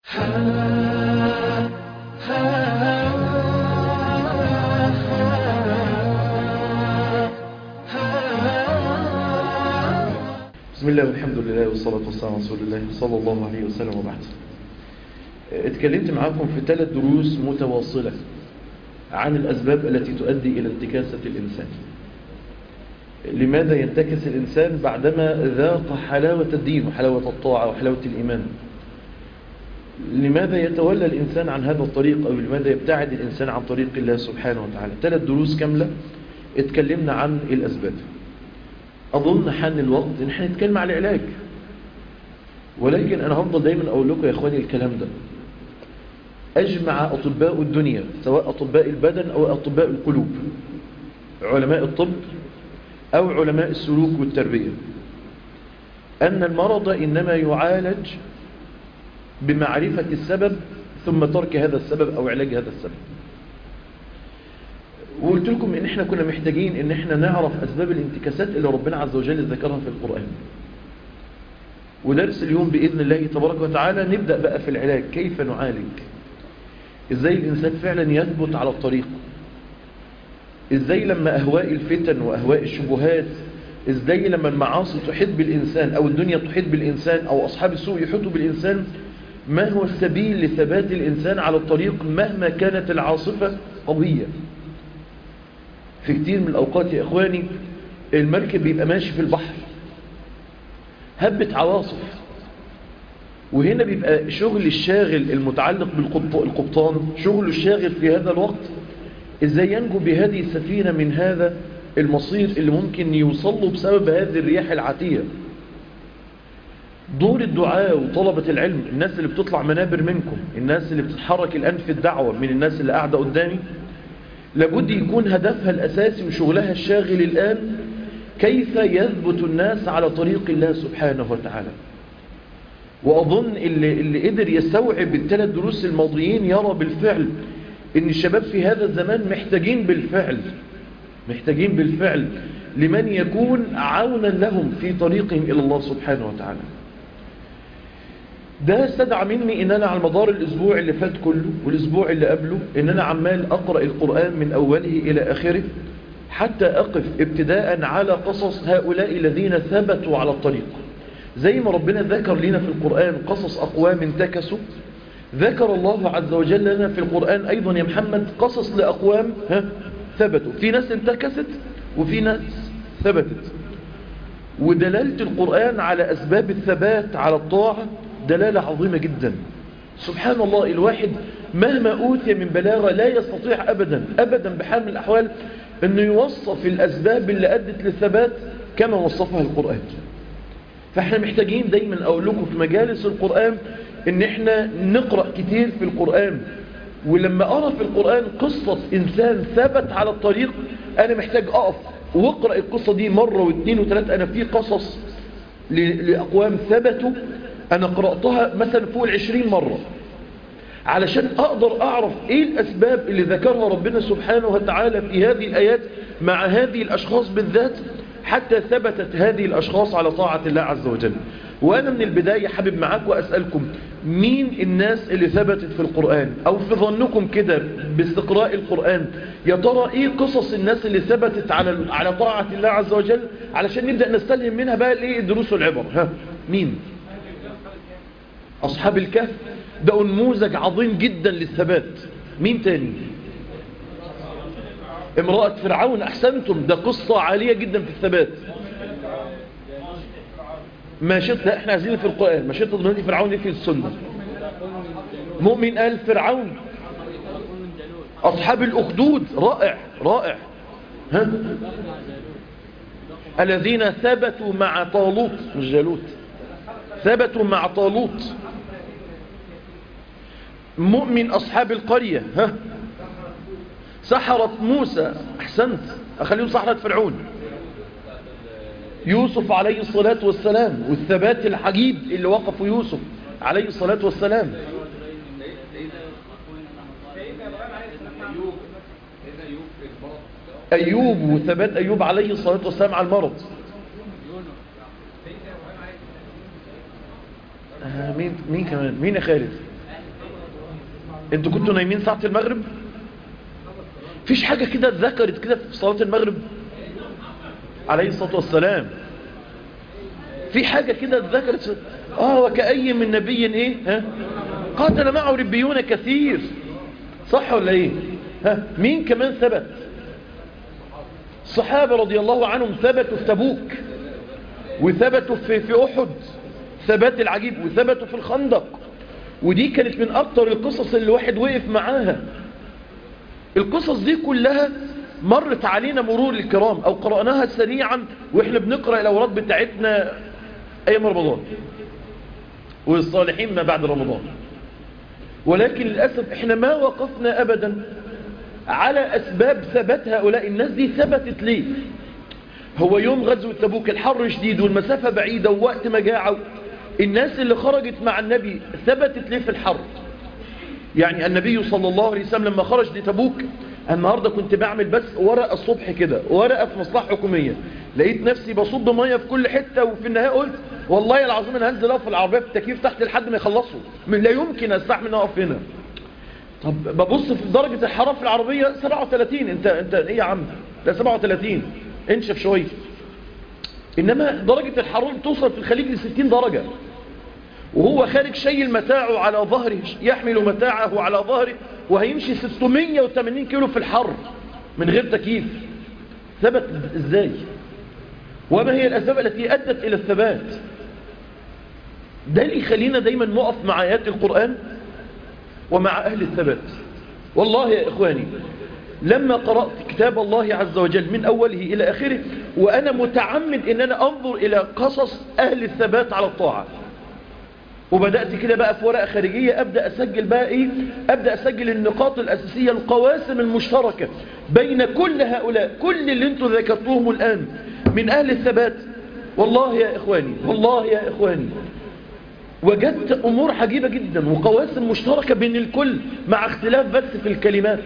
بسم الله والحمد لله والصلاة والسلام على رسول الله صلى الله عليه وسلم وبعد اتكلمت معاكم في ثلاث دروس متواصلة عن الأسباب التي تؤدي إلى انتكاسة الإنسان لماذا ينتكس الإنسان بعدما ذاق حلاوة الدين وحلاوة الطاعة وحلاوة الإيمان لماذا يتولى الإنسان عن هذا الطريق أو لماذا يبتعد الإنسان عن طريق الله سبحانه وتعالى ثلاث دروس كاملة اتكلمنا عن الأسباب أظن حان الوقت إن احنا نتكلم على العلاج ولكن أنا هفضل دايما أقول لكم يا إخواني الكلام ده أجمع أطباء الدنيا سواء أطباء البدن أو أطباء القلوب علماء الطب أو علماء السلوك والتربية أن المرض إنما يعالج بمعرفة السبب ثم ترك هذا السبب أو علاج هذا السبب وقلت لكم ان احنا كنا محتاجين ان احنا نعرف اسباب الانتكاسات اللي ربنا عز وجل ذكرها في القرآن ودرس اليوم بإذن الله تبارك وتعالى نبدأ بقى في العلاج كيف نعالج ازاي الانسان فعلا يثبت على الطريق ازاي لما اهواء الفتن واهواء الشبهات ازاي لما المعاصي تحيط بالانسان او الدنيا تحيط بالانسان او اصحاب السوء يحيطوا بالانسان ما هو السبيل لثبات الانسان على الطريق مهما كانت العاصفة قوية في كتير من الأوقات يا إخواني المركب بيبقى ماشي في البحر هبت عواصف وهنا بيبقى شغل الشاغل المتعلق بالقبطان شغل الشاغل في هذا الوقت ازاي ينجو بهذه السفينة من هذا المصير اللي ممكن يوصله بسبب هذه الرياح العاتية دور الدعاء وطلبة العلم الناس اللي بتطلع منابر منكم الناس اللي بتتحرك الآن في الدعوة من الناس اللي قاعدة قدامي لابد يكون هدفها الأساسي وشغلها الشاغل الآن كيف يثبت الناس على طريق الله سبحانه وتعالى وأظن اللي, اللي قدر يستوعب الثلاث دروس الماضيين يرى بالفعل ان الشباب في هذا الزمان محتاجين بالفعل محتاجين بالفعل لمن يكون عونا لهم في طريقهم إلى الله سبحانه وتعالى ده استدعى مني ان انا على مدار الاسبوع اللي فات كله والاسبوع اللي قبله ان انا عمال اقرأ القرآن من اوله الى اخره حتى اقف ابتداء على قصص هؤلاء الذين ثبتوا على الطريق زي ما ربنا ذكر لنا في القرآن قصص اقوام انتكسوا ذكر الله عز وجل لنا في القرآن ايضا يا محمد قصص لاقوام ها ثبتوا في ناس انتكست وفي ناس ثبتت ودلالة القرآن على اسباب الثبات على الطاعة دلالة عظيمة جدا سبحان الله الواحد مهما أوتي من بلاغة لا يستطيع أبدا أبدا بحال من الأحوال أنه يوصف الأسباب اللي أدت للثبات كما وصفها القرآن فاحنا محتاجين دايما أقول لكم في مجالس القرآن ان احنا نقرأ كتير في القرآن ولما أرى في القرآن قصة إنسان ثبت على الطريق أنا محتاج أقف واقرأ القصة دي مرة واثنين وثلاثة أنا في قصص لأقوام ثبتوا أنا قرأتها مثلا فوق العشرين مرة علشان أقدر أعرف إيه الأسباب اللي ذكرها ربنا سبحانه وتعالى في هذه الآيات مع هذه الأشخاص بالذات حتى ثبتت هذه الأشخاص على طاعة الله عز وجل وأنا من البداية حابب معاكم أسألكم مين الناس اللي ثبتت في القرآن أو في ظنكم كده باستقراء القرآن يا ترى إيه قصص الناس اللي ثبتت على على طاعة الله عز وجل علشان نبدأ نستلهم منها بقى الإيه الدروس والعبر ها مين أصحاب الكهف ده نموذج عظيم جدا للثبات مين تاني امرأة فرعون أحسنتم ده قصة عالية جدا في الثبات ما شئت لا احنا عايزين في القرآن ما شئت ضمنتي فرعون في السنة مؤمن قال فرعون أصحاب الأخدود رائع رائع ها الذين ثبتوا مع طالوت مش جالوت ثبتوا مع طالوت مؤمن أصحاب القرية ها سحرة موسى أحسنت أخليهم سحرة فرعون يوسف عليه الصلاة والسلام والثبات الحجيب اللي وقفوا يوسف عليه الصلاة والسلام أيوب وثبات أيوب عليه الصلاة والسلام على المرض آه مين مين كمان مين يا خالد انتوا كنتوا نايمين ساعة المغرب فيش حاجة كده اتذكرت كده في صلاة المغرب عليه الصلاة والسلام في حاجة كده اتذكرت اه وكأي من نبي ايه ها قاتل معه ربيون كثير صح ولا ايه ها مين كمان ثبت الصحابة رضي الله عنهم ثبتوا في تبوك وثبتوا في, في أحد ثبات العجيب وثبتوا في الخندق ودي كانت من أكتر القصص اللي الواحد وقف معاها القصص دي كلها مرت علينا مرور الكرام أو قرأناها سريعا وإحنا بنقرأ الأوراد بتاعتنا أيام رمضان والصالحين ما بعد رمضان ولكن للأسف إحنا ما وقفنا أبدا على أسباب ثبات هؤلاء الناس دي ثبتت ليه هو يوم غزوة تبوك الحر شديد والمسافة بعيدة ووقت مجاعة الناس اللي خرجت مع النبي ثبتت ليه في الحر يعني النبي صلى الله عليه وسلم لما خرج لتبوك النهاردة كنت بعمل بس ورقة الصبح كده ورقة في مصلحة حكومية لقيت نفسي بصب مية في كل حتة وفي النهاية قلت والله العظيم انا هنزل اقف في العربية في التكييف تحت لحد ما يخلصوا لا يمكن استحمل اقف هنا طب ببص في درجة الحرارة في العربية 37 انت انت ايه يا عم ده 37 انشف شوية انما درجة الحرارة توصل في الخليج ل 60 درجة وهو خارج شيل متاعه على ظهره يحمل متاعه على ظهره وهيمشي 680 كيلو في الحر من غير تكييف ثبت ازاي وما هي الأسباب التي أدت إلى الثبات ده اللي يخلينا دايما نقف مع آيات القرآن ومع أهل الثبات والله يا إخواني لما قرأت كتاب الله عز وجل من أوله إلى آخره وأنا متعمد أن أنا أنظر إلى قصص أهل الثبات على الطاعة وبدأت كده بقى في ورقة خارجية أبدأ أسجل بقى إيه أبدأ أسجل النقاط الأساسية القواسم المشتركة بين كل هؤلاء كل اللي انتوا ذكرتوهم الآن من أهل الثبات والله يا إخواني والله يا إخواني وجدت أمور عجيبة جدا وقواسم مشتركة بين الكل مع اختلاف بس في الكلمات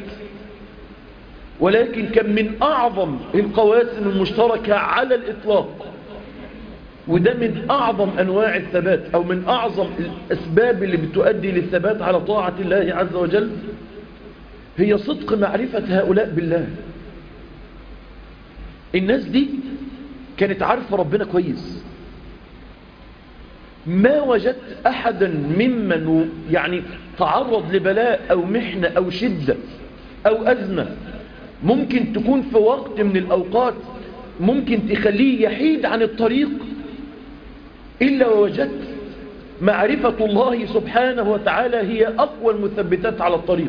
ولكن كان من أعظم القواسم المشتركة على الإطلاق وده من أعظم أنواع الثبات أو من أعظم الأسباب اللي بتؤدي للثبات على طاعة الله عز وجل هي صدق معرفة هؤلاء بالله الناس دي كانت عارفة ربنا كويس ما وجدت أحدا ممن يعني تعرض لبلاء أو محنة أو شدة أو أزمة ممكن تكون في وقت من الأوقات ممكن تخليه يحيد عن الطريق إلا ووجدت معرفة الله سبحانه وتعالى هي أقوى المثبتات على الطريق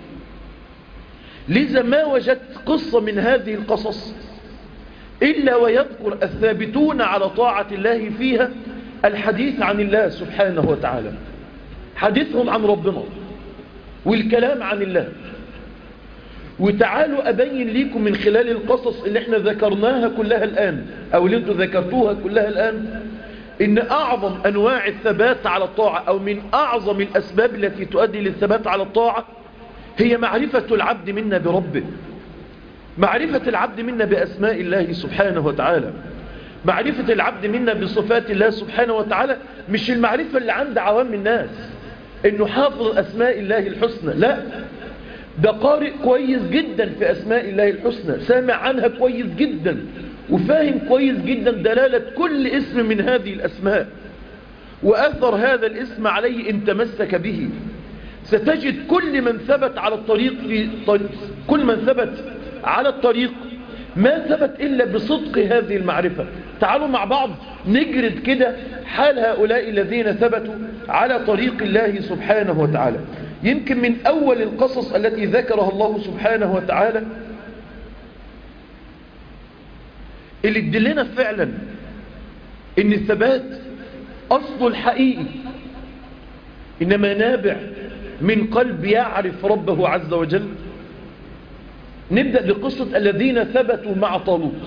لذا ما وجدت قصة من هذه القصص إلا ويذكر الثابتون على طاعة الله فيها الحديث عن الله سبحانه وتعالى حديثهم عن ربنا والكلام عن الله وتعالوا أبين ليكم من خلال القصص اللي احنا ذكرناها كلها الآن أو اللي انتوا ذكرتوها كلها الآن إن أعظم أنواع الثبات على الطاعة أو من أعظم الأسباب التي تؤدي للثبات على الطاعة هي معرفة العبد منا بربه معرفة العبد منا بأسماء الله سبحانه وتعالى معرفة العبد منا بصفات الله سبحانه وتعالى مش المعرفة اللي عند عوام الناس انه حافظ اسماء الله الحسنى لا ده قارئ كويس جدا في اسماء الله الحسنى سامع عنها كويس جدا وفاهم كويس جدا دلالة كل اسم من هذه الاسماء واثر هذا الاسم عليه ان تمسك به ستجد كل من ثبت على الطريق في طريق كل من ثبت على الطريق ما ثبت إلا بصدق هذه المعرفة تعالوا مع بعض نجرد كده حال هؤلاء الذين ثبتوا على طريق الله سبحانه وتعالى يمكن من أول القصص التي ذكرها الله سبحانه وتعالى اللي تدلنا فعلا ان الثبات أصله الحقيقي إنما نابع من قلب يعرف ربه عز وجل نبدأ بقصة الذين ثبتوا مع طالوت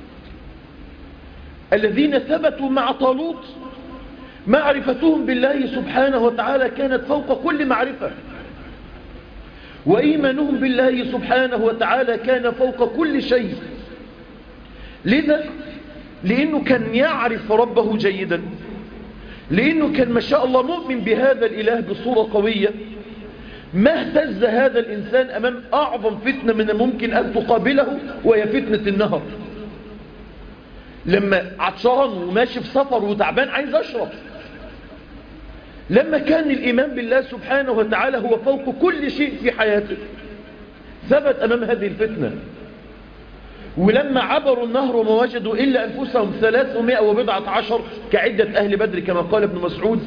الذين ثبتوا مع طالوت معرفتهم بالله سبحانه وتعالى كانت فوق كل معرفة وإيمانهم بالله سبحانه وتعالى كان فوق كل شيء لذا لأنه كان يعرف ربه جيدا لأنه كان ما شاء الله مؤمن بهذا الإله بصورة قوية ما اهتز هذا الإنسان أمام أعظم فتنة من الممكن أن تقابله وهي فتنة النهر لما عطشان وماشي في سفر وتعبان عايز أشرب لما كان الإيمان بالله سبحانه وتعالى هو فوق كل شيء في حياته ثبت أمام هذه الفتنة ولما عبروا النهر وما وجدوا إلا أنفسهم ثلاثمائة وبضعة عشر كعدة أهل بدر كما قال ابن مسعود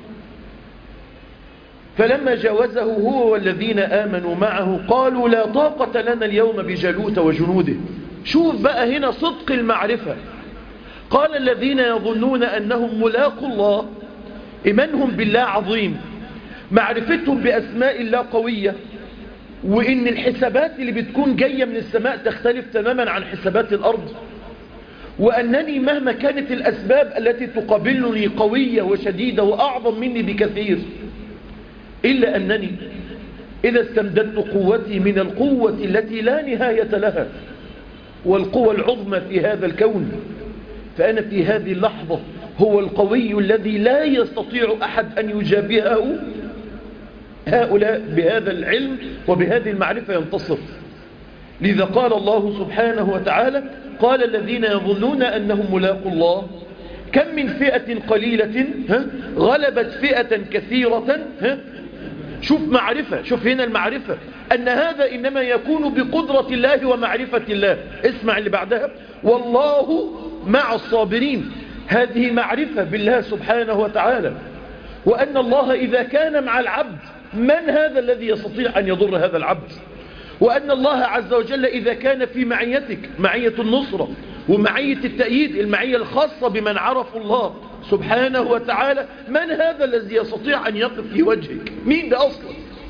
فلما جاوزه هو والذين آمنوا معه قالوا لا طاقة لنا اليوم بجلوت وجنوده شوف بقى هنا صدق المعرفة قال الذين يظنون أنهم ملاقوا الله إيمانهم بالله عظيم معرفتهم بأسماء الله قوية وإن الحسابات اللي بتكون جاية من السماء تختلف تماما عن حسابات الأرض وأنني مهما كانت الأسباب التي تقابلني قوية وشديدة وأعظم مني بكثير إلا أنني إذا استمددت قوتي من القوة التي لا نهاية لها والقوة العظمى في هذا الكون فأنا في هذه اللحظة هو القوي الذي لا يستطيع أحد أن يجابهه هؤلاء بهذا العلم وبهذه المعرفة ينتصر لذا قال الله سبحانه وتعالى قال الذين يظنون أنهم ملاقوا الله كم من فئة قليلة ها غلبت فئة كثيرة ها شوف معرفة شوف هنا المعرفة أن هذا إنما يكون بقدرة الله ومعرفة الله اسمع اللي بعدها والله مع الصابرين هذه معرفة بالله سبحانه وتعالى وأن الله إذا كان مع العبد من هذا الذي يستطيع أن يضر هذا العبد وأن الله عز وجل إذا كان في معيتك معية النصرة ومعية التأييد المعية الخاصة بمن عرفوا الله سبحانه وتعالى من هذا الذي يستطيع أن يقف في وجهك مين ده أصلا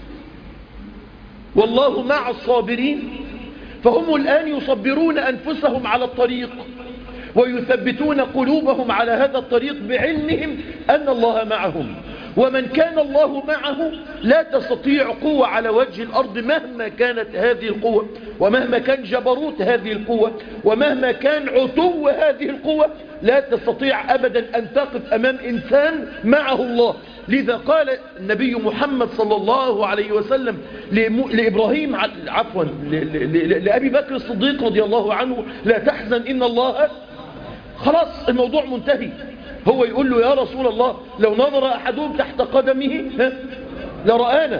والله مع الصابرين فهم الآن يصبرون أنفسهم على الطريق ويثبتون قلوبهم على هذا الطريق بعلمهم أن الله معهم ومن كان الله معه لا تستطيع قوة على وجه الأرض مهما كانت هذه القوة ومهما كان جبروت هذه القوة ومهما كان عتو هذه القوة لا تستطيع أبدا أن تقف أمام إنسان معه الله لذا قال النبي محمد صلى الله عليه وسلم لإبراهيم عفوا لأبي بكر الصديق رضي الله عنه لا تحزن إن الله خلاص الموضوع منتهي هو يقول له يا رسول الله لو نظر أحدهم تحت قدمه لرآنا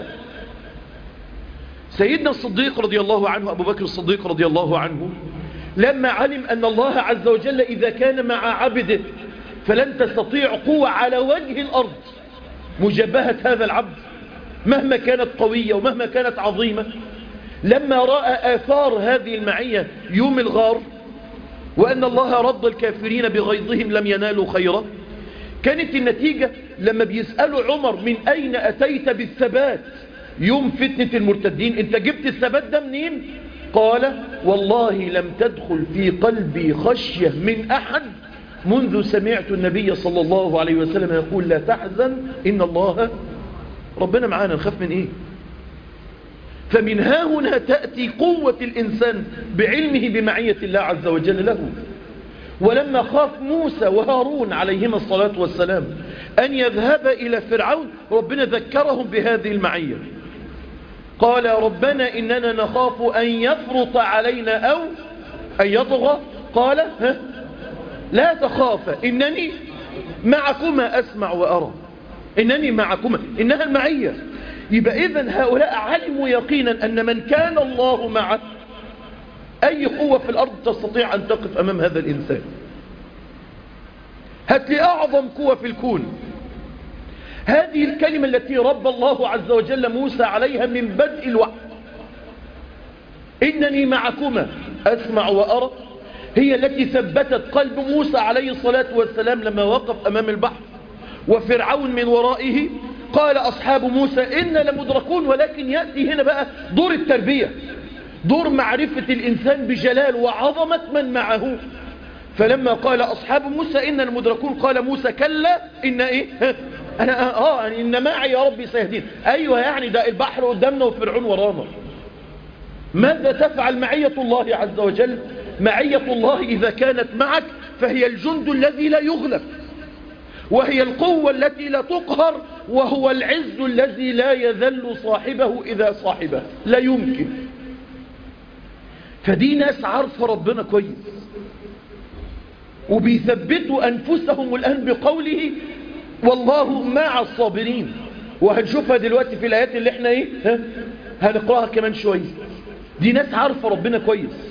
سيدنا الصديق رضي الله عنه أبو بكر الصديق رضي الله عنه لما علم أن الله عز وجل إذا كان مع عبده فلن تستطيع قوة على وجه الأرض مجبهة هذا العبد مهما كانت قوية ومهما كانت عظيمة لما رأى آثار هذه المعية يوم الغار وأن الله رد الكافرين بغيظهم لم ينالوا خيرا كانت النتيجة لما بيسألوا عمر من أين أتيت بالثبات يوم فتنة المرتدين انت جبت الثبات ده منين قال والله لم تدخل في قلبي خشية من أحد منذ سمعت النبي صلى الله عليه وسلم يقول لا تحزن إن الله ربنا معانا نخاف من إيه فمن ها هنا تأتي قوة الإنسان بعلمه بمعية الله عز وجل له ولما خاف موسى وهارون عليهما الصلاة والسلام أن يذهب إلى فرعون ربنا ذكرهم بهذه المعية قال ربنا إننا نخاف أن يفرط علينا أو أن يطغى قال ها لا تخاف إنني معكما أسمع وأرى إنني معكما إنها المعية يبقى إذن هؤلاء علموا يقينا أن من كان الله معه أي قوة في الأرض تستطيع أن تقف أمام هذا الإنسان هات لي أعظم قوة في الكون هذه الكلمة التي رب الله عز وجل موسى عليها من بدء الوحي إنني معكما أسمع وأرى هي التي ثبتت قلب موسى عليه الصلاة والسلام لما وقف أمام البحر وفرعون من ورائه قال أصحاب موسى إن لمدركون ولكن يأتي هنا بقى دور التربية دور معرفة الإنسان بجلال وعظمة من معه فلما قال أصحاب موسى إن المدركون قال موسى كلا إن إيه أنا آه يعني إن معي يا ربي سيهدين أيوة يعني ده البحر قدامنا وفرعون ورانا ماذا تفعل معية الله عز وجل معية الله إذا كانت معك فهي الجند الذي لا يغلب وهي القوة التي لا تقهر وهو العز الذي لا يذل صاحبه إذا صاحبه لا يمكن فدي ناس عارفة ربنا كويس وبيثبتوا أنفسهم الآن بقوله والله مع الصابرين وهنشوفها دلوقتي في الآيات اللي احنا ايه ها؟ هنقراها كمان شوية دي ناس عارفة ربنا كويس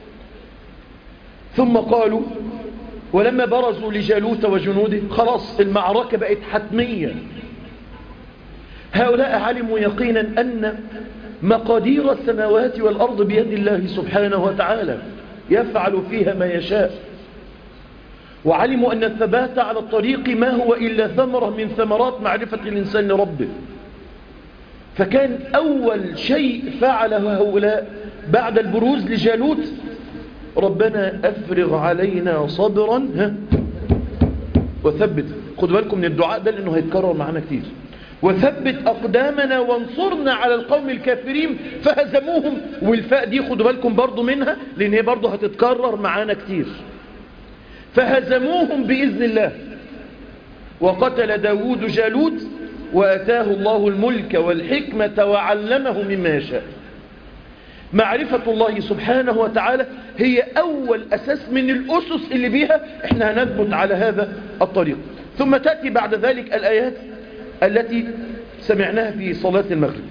ثم قالوا ولما برزوا لجالوت وجنوده خلاص المعركة بقت حتمية هؤلاء علموا يقينا أن مقادير السماوات والأرض بيد الله سبحانه وتعالى يفعل فيها ما يشاء وعلموا أن الثبات على الطريق ما هو إلا ثمرة من ثمرات معرفة الإنسان لربه فكان أول شيء فعله هؤلاء بعد البروز لجالوت ربنا أفرغ علينا صبرا ها وثبت خدوا بالكم من الدعاء ده لأنه هيتكرر معنا كتير وثبت أقدامنا وانصرنا على القوم الكافرين فهزموهم والفاء دي خدوا بالكم برضو منها لأن هي برضو هتتكرر معانا كتير فهزموهم بإذن الله وقتل داود جالوت وأتاه الله الملك والحكمة وعلمه مما يشاء معرفة الله سبحانه وتعالى هي أول أساس من الأسس اللي بيها احنا هنثبت على هذا الطريق ثم تأتي بعد ذلك الآيات التي سمعناها في صلاة المغرب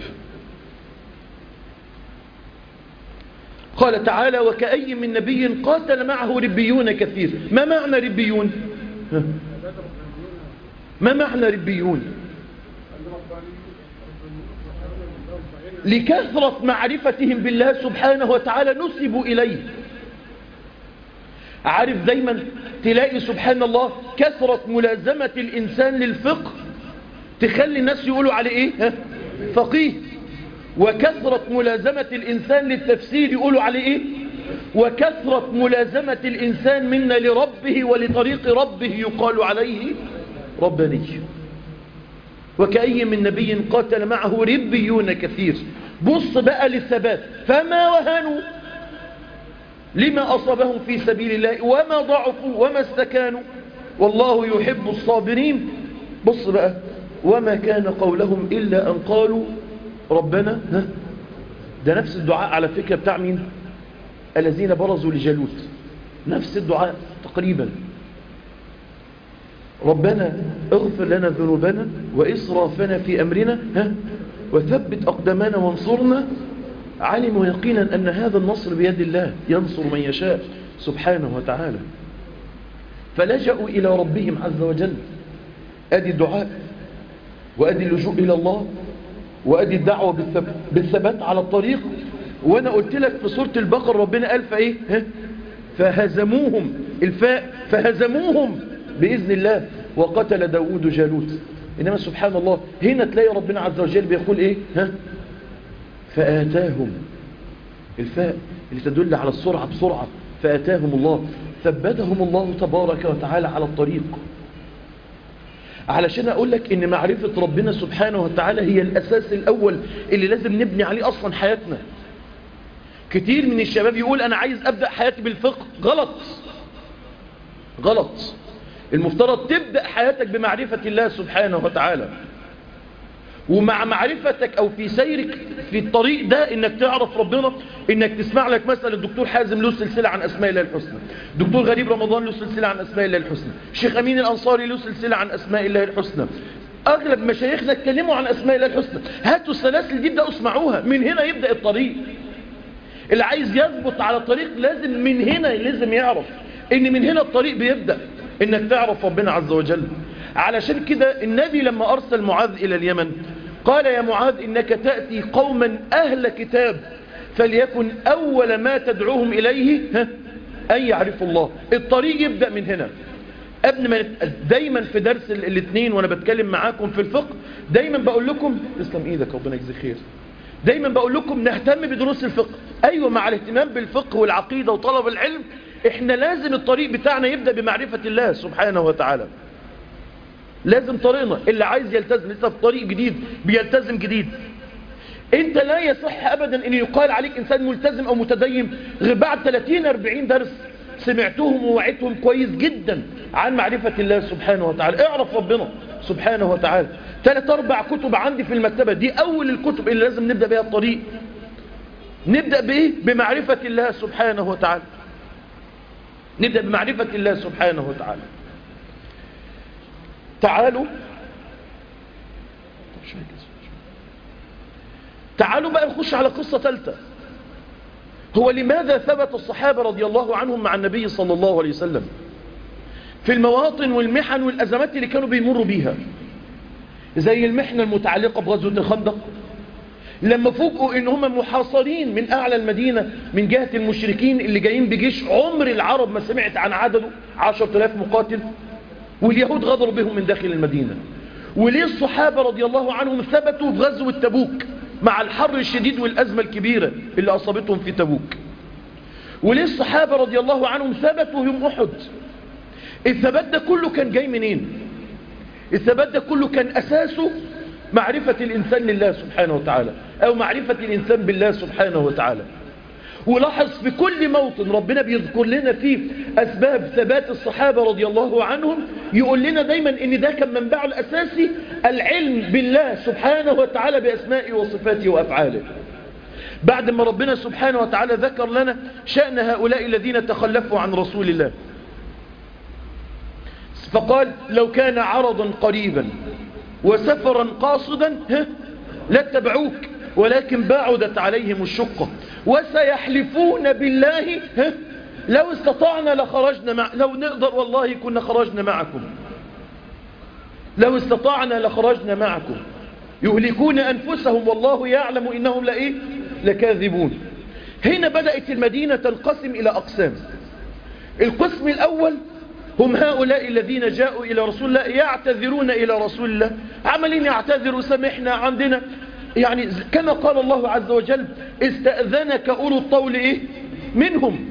قال تعالى وكأي من نبي قاتل معه ربيون كثير ما معنى ربيون ما معنى ربيون لكثرة معرفتهم بالله سبحانه وتعالى نسبوا إليه عارف دايما تلاقي سبحان الله كثرة ملازمة الإنسان للفقه تخلي الناس يقولوا عليه إيه ها؟ فقيه وكثرة ملازمة الإنسان للتفسير يقولوا عليه إيه وكثرة ملازمة الإنسان منا لربه ولطريق ربه يقال عليه رباني وكأي من نبي قاتل معه ربيون كثير بص بقى للثبات فما وهنوا لما أصابهم في سبيل الله وما ضعفوا وما استكانوا والله يحب الصابرين بص بقى وما كان قولهم إلا أن قالوا ربنا ها ده نفس الدعاء على فكرة بتاع مين الذين برزوا لجالوت نفس الدعاء تقريبا ربنا اغفر لنا ذنوبنا وإسرافنا في أمرنا ها وثبت أقدامنا وانصرنا علموا يقينا أن هذا النصر بيد الله ينصر من يشاء سبحانه وتعالى فلجأوا إلى ربهم عز وجل أدي الدعاء وأدي اللجوء إلى الله وأدي الدعوة بالثبات على الطريق وأنا قلت لك في سورة البقر ربنا قال فإيه ها؟ فهزموهم الفاء فهزموهم بإذن الله وقتل داود جالوت إنما سبحان الله هنا تلاقي ربنا عز وجل بيقول إيه ها فآتاهم الفاء اللي تدل على السرعة بسرعة فآتاهم الله ثبتهم الله تبارك وتعالى على الطريق علشان أقول لك إن معرفة ربنا سبحانه وتعالى هي الأساس الأول اللي لازم نبني عليه أصلا حياتنا كتير من الشباب يقول أنا عايز أبدأ حياتي بالفقه غلط غلط المفترض تبدأ حياتك بمعرفة الله سبحانه وتعالى ومع معرفتك او في سيرك في الطريق ده انك تعرف ربنا انك تسمع لك مثلا الدكتور حازم له سلسلة عن اسماء الله الحسنى دكتور غريب رمضان له سلسلة عن اسماء الله الحسنى الشيخ امين الانصاري له سلسلة عن اسماء الله الحسنى اغلب مشايخنا اتكلموا عن اسماء الله الحسنى هاتوا السلاسل دي ابداوا اسمعوها من هنا يبدأ الطريق اللي عايز يثبت على الطريق لازم من هنا لازم يعرف ان من هنا الطريق بيبدأ انك تعرف ربنا عز وجل علشان كده النبي لما أرسل معاذ إلى اليمن قال يا معاذ إنك تأتي قوما أهل كتاب فليكن أول ما تدعوهم إليه ها أن يعرفوا الله الطريق يبدأ من هنا قبل ما دايما في درس الاثنين وانا بتكلم معاكم في الفقه دايما بقول لكم تسلم ايدك ربنا يجزي خير دايما بقول لكم نهتم بدروس الفقه ايوه مع الاهتمام بالفقه والعقيدة وطلب العلم احنا لازم الطريق بتاعنا يبدأ بمعرفة الله سبحانه وتعالى لازم طريقنا اللي عايز يلتزم لسه في طريق جديد بيلتزم جديد انت لا يصح ابدا ان يقال عليك انسان ملتزم او متدين غير بعد 30 40 درس سمعتهم ووعدتهم كويس جدا عن معرفة الله سبحانه وتعالى اعرف ربنا سبحانه وتعالى ثلاث اربع كتب عندي في المكتبة دي اول الكتب اللي لازم نبدأ بها الطريق نبدأ بايه بمعرفة الله سبحانه وتعالى نبدأ بمعرفة الله سبحانه وتعالى تعالوا تعالوا بقى نخش على قصة ثالثة هو لماذا ثبت الصحابة رضي الله عنهم مع النبي صلى الله عليه وسلم في المواطن والمحن والأزمات اللي كانوا بيمروا بيها زي المحنة المتعلقة بغزوة الخندق لما فوجئوا ان هم محاصرين من اعلى المدينة من جهة المشركين اللي جايين بجيش عمر العرب ما سمعت عن عدده عشر تلاف مقاتل واليهود غدروا بهم من داخل المدينة وليه الصحابة رضي الله عنهم ثبتوا في غزوة تبوك مع الحر الشديد والأزمة الكبيرة اللي أصابتهم في تبوك وليه الصحابة رضي الله عنهم ثبتوا يوم أحد الثبات ده كله كان جاي منين الثبات ده كله كان أساسه معرفة الإنسان لله سبحانه وتعالى أو معرفة الإنسان بالله سبحانه وتعالى ولاحظ في كل موطن ربنا بيذكر لنا فيه أسباب ثبات الصحابة رضي الله عنهم يقول لنا دايما ان ده كان منبعه الأساسي العلم بالله سبحانه وتعالى بأسمائه وصفاته وأفعاله بعد ما ربنا سبحانه وتعالى ذكر لنا شأن هؤلاء الذين تخلفوا عن رسول الله فقال لو كان عرضا قريبا وسفرا قاصدا لاتبعوك ولكن بعدت عليهم الشقة وسيحلفون بالله لو استطعنا لخرجنا مع لو نقدر والله كنا خرجنا معكم لو استطعنا لخرجنا معكم يهلكون أنفسهم والله يعلم إنهم لإيه لكاذبون هنا بدأت المدينة تنقسم إلى أقسام القسم الأول هم هؤلاء الذين جاءوا إلى رسول الله يعتذرون إلى رسول الله عملين يعتذروا سمحنا عندنا يعني كما قال الله عز وجل استأذنك أولو الطول إيه منهم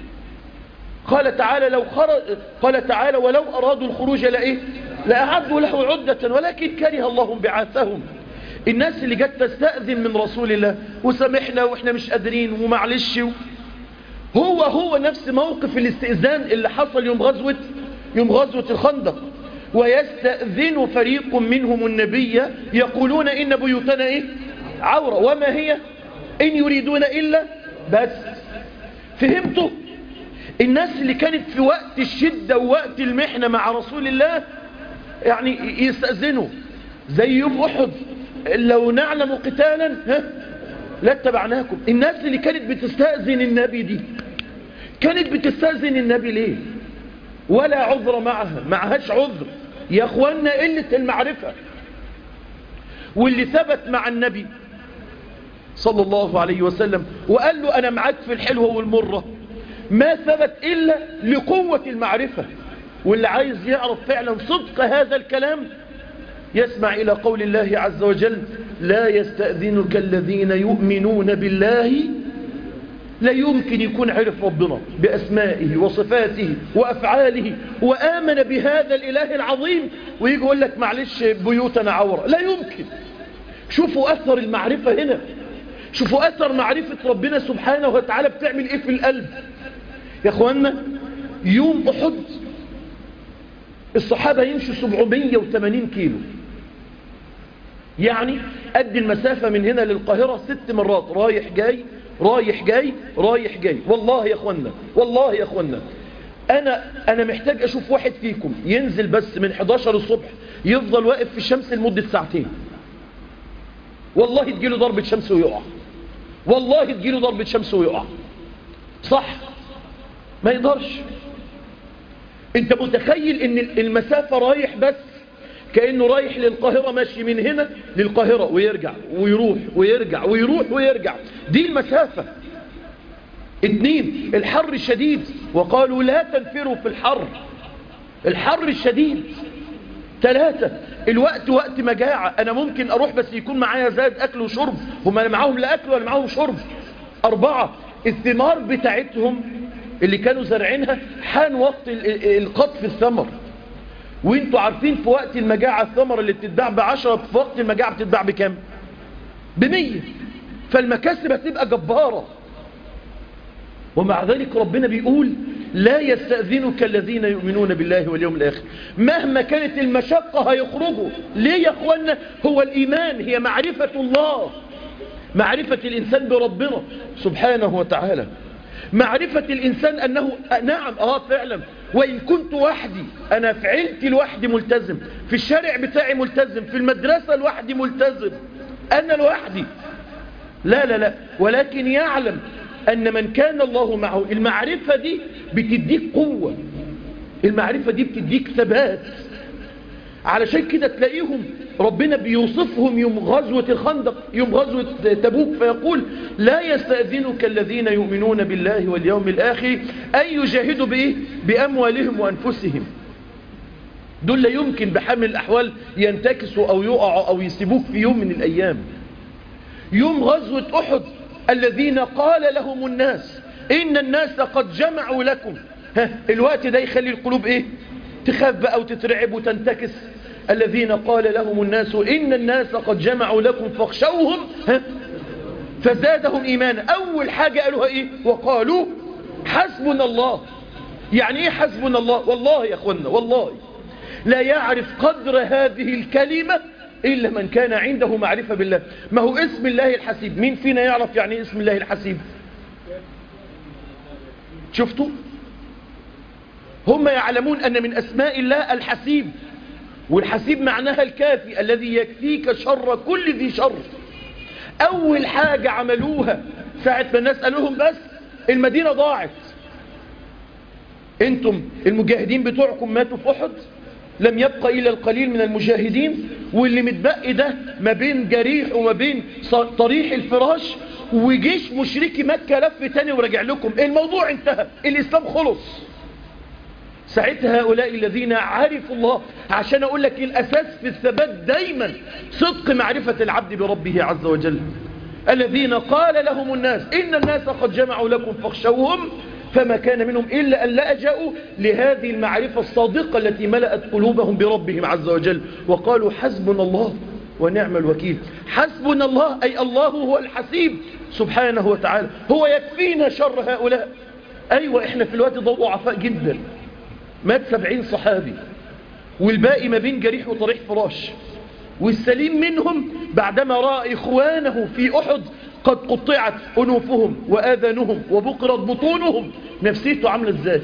قال تعالى لو خرج قال تعالى ولو أرادوا الخروج لإيه لأعدوا له عدة ولكن كره الله بعاثهم الناس اللي جت تستأذن من رسول الله وسامحنا وإحنا مش قادرين ومعلش هو هو نفس موقف الاستئذان اللي حصل يوم غزوة يوم غزوة الخندق ويستأذن فريق منهم النبي يقولون إن بيوتنا إيه عورة وما هي إن يريدون إلا بس فهمتوا الناس اللي كانت في وقت الشدة ووقت المحنة مع رسول الله يعني يستأذنوا زي يوم أحد لو نعلم قتالا ها لا اتبعناكم الناس اللي كانت بتستأذن النبي دي كانت بتستأذن النبي ليه ولا عذر معها معهاش عذر يا اخوانا قلة المعرفة واللي ثبت مع النبي صلى الله عليه وسلم وقال له أنا معاك في الحلوة والمرة ما ثبت إلا لقوة المعرفة واللي عايز يعرف فعلا صدق هذا الكلام يسمع إلى قول الله عز وجل لا يستأذنك الذين يؤمنون بالله لا يمكن يكون عرف ربنا بأسمائه وصفاته وأفعاله وآمن بهذا الإله العظيم ويجي يقول لك معلش بيوتنا عورة لا يمكن شوفوا أثر المعرفة هنا شوفوا أثر معرفة ربنا سبحانه وتعالى بتعمل إيه في القلب يا أخوانا يوم أحد الصحابة يمشوا 780 كيلو يعني قد المسافة من هنا للقاهرة ست مرات رايح جاي رايح جاي رايح جاي والله يا اخوانا والله يا اخوانا انا انا محتاج اشوف واحد فيكم ينزل بس من 11 الصبح يفضل واقف في الشمس لمدة ساعتين والله تجيله ضربة شمس ويقع والله تجيله ضربة شمس ويقع صح ما يقدرش انت متخيل ان المسافة رايح بس كأنه رايح للقاهرة ماشي من هنا للقاهرة ويرجع ويروح ويرجع ويروح ويرجع دي المسافة اتنين الحر الشديد وقالوا لا تنفروا في الحر الحر الشديد ثلاثة الوقت وقت مجاعة أنا ممكن أروح بس يكون معايا زاد أكل وشرب هم معاهم لا أكل ولا معاهم شرب أربعة الثمار بتاعتهم اللي كانوا زارعينها حان وقت القطف الثمر وانتوا عارفين في وقت المجاعة الثمرة اللي بتتباع بعشرة في وقت المجاعة بتتباع بكام بمية فالمكاسب هتبقى جبارة ومع ذلك ربنا بيقول لا يستأذنك الذين يؤمنون بالله واليوم الآخر مهما كانت المشقة هيخرجوا ليه يا أخوانا هو الإيمان هي معرفة الله معرفة الإنسان بربنا سبحانه وتعالى معرفة الإنسان أنه نعم آه فعلا وإن كنت وحدي أنا في عيلتي لوحدي ملتزم في الشارع بتاعي ملتزم في المدرسة لوحدي ملتزم أنا لوحدي لا لا لا ولكن يعلم أن من كان الله معه المعرفة دي بتديك قوة المعرفة دي بتديك ثبات علشان كده تلاقيهم ربنا بيوصفهم يوم غزوة الخندق يوم غزوة تبوك فيقول لا يستأذنك الذين يؤمنون بالله واليوم الآخر أن يجاهدوا بإيه؟ بأموالهم وأنفسهم دول لا يمكن بحمل الأحوال ينتكسوا أو يقعوا أو يسيبوك في يوم من الأيام يوم غزوة أحد الذين قال لهم الناس إن الناس قد جمعوا لكم ها الوقت ده يخلي القلوب إيه تخاف بقى وتترعب وتنتكس الذين قال لهم الناس إن الناس قد جمعوا لكم فاخشوهم ها فزادهم إيمانا أول حاجة قالوها إيه وقالوا حسبنا الله يعني إيه حسبنا الله والله يا أخوانا والله لا يعرف قدر هذه الكلمة إلا من كان عنده معرفة بالله ما هو اسم الله الحسيب مين فينا يعرف يعني إيه اسم الله الحسيب شفتوا هم يعلمون أن من أسماء الله الحسيب والحسيب معناها الكافي الذي يكفيك شر كل ذي شر أول حاجة عملوها ساعة ما الناس قالوا لهم بس المدينة ضاعت انتم المجاهدين بتوعكم ماتوا في أحد لم يبقى إلا القليل من المجاهدين واللي متبقي ده ما بين جريح وما بين طريح الفراش وجيش مشركي مكة لف تاني ورجع لكم الموضوع انتهى الإسلام خلص ساعتها هؤلاء الذين عرفوا الله عشان أقول لك الأساس في الثبات دايما صدق معرفة العبد بربه عز وجل الذين قال لهم الناس إن الناس قد جمعوا لكم فاخشوهم فما كان منهم إلا أن لأجأوا لهذه المعرفة الصادقة التي ملأت قلوبهم بربهم عز وجل وقالوا حسبنا الله ونعم الوكيل حسبنا الله أي الله هو الحسيب سبحانه وتعالى هو يكفينا شر هؤلاء أيوة إحنا في الوقت ده ضعفاء جدا مات سبعين صحابي والباقي ما بين جريح وطريح فراش والسليم منهم بعدما رأى إخوانه في أحد قد قطعت أنوفهم وآذانهم وبقرت بطونهم نفسيته عاملة ازاي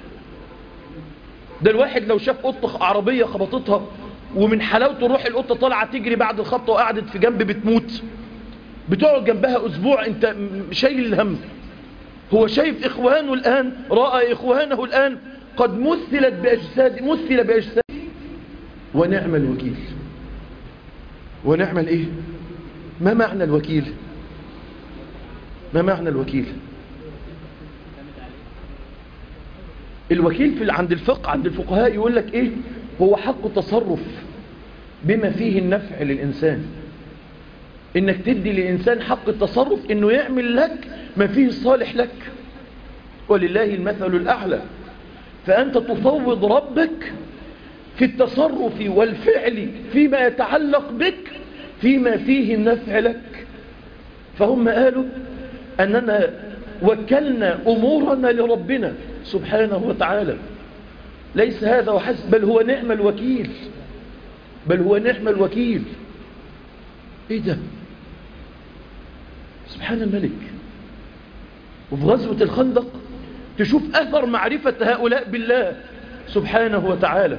ده الواحد لو شاف قطة عربية خبطتها ومن حلاوته روح القطة طالعة تجري بعد الخبطة وقعدت في جنب بتموت بتقعد جنبها أسبوع انت شايل الهم هو شايف إخوانه الآن رأى إخوانه الآن قد مثلت بأجساد مثل بأجساد ونعم الوكيل ونعم الايه ما معنى الوكيل ما معنى الوكيل الوكيل في عند الفقه عند الفقهاء يقول لك ايه هو حق التصرف بما فيه النفع للإنسان انك تدي للإنسان حق التصرف انه يعمل لك ما فيه الصالح لك ولله المثل الأعلى فأنت تفوض ربك في التصرف والفعل فيما يتعلق بك فيما فيه النفع لك فهم قالوا أننا وكلنا أمورنا لربنا سبحانه وتعالى ليس هذا وحسب بل هو نعم الوكيل بل هو نعم الوكيل ايه ده سبحان الملك وفي غزوة الخندق تشوف أثر معرفة هؤلاء بالله سبحانه وتعالى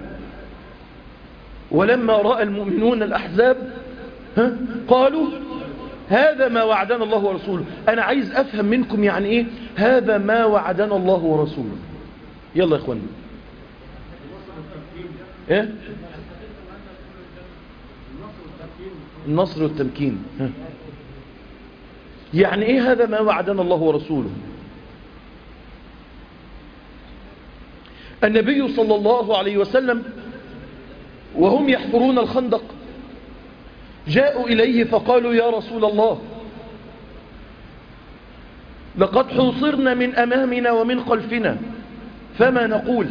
ولما رأى المؤمنون الأحزاب ها قالوا هذا ما وعدنا الله ورسوله أنا عايز أفهم منكم يعني إيه هذا ما وعدنا الله ورسوله يلا يا إخواني إيه النصر والتمكين ها. يعني إيه هذا ما وعدنا الله ورسوله النبي صلى الله عليه وسلم وهم يحفرون الخندق جاءوا إليه فقالوا يا رسول الله لقد حوصرنا من أمامنا ومن خلفنا فما نقول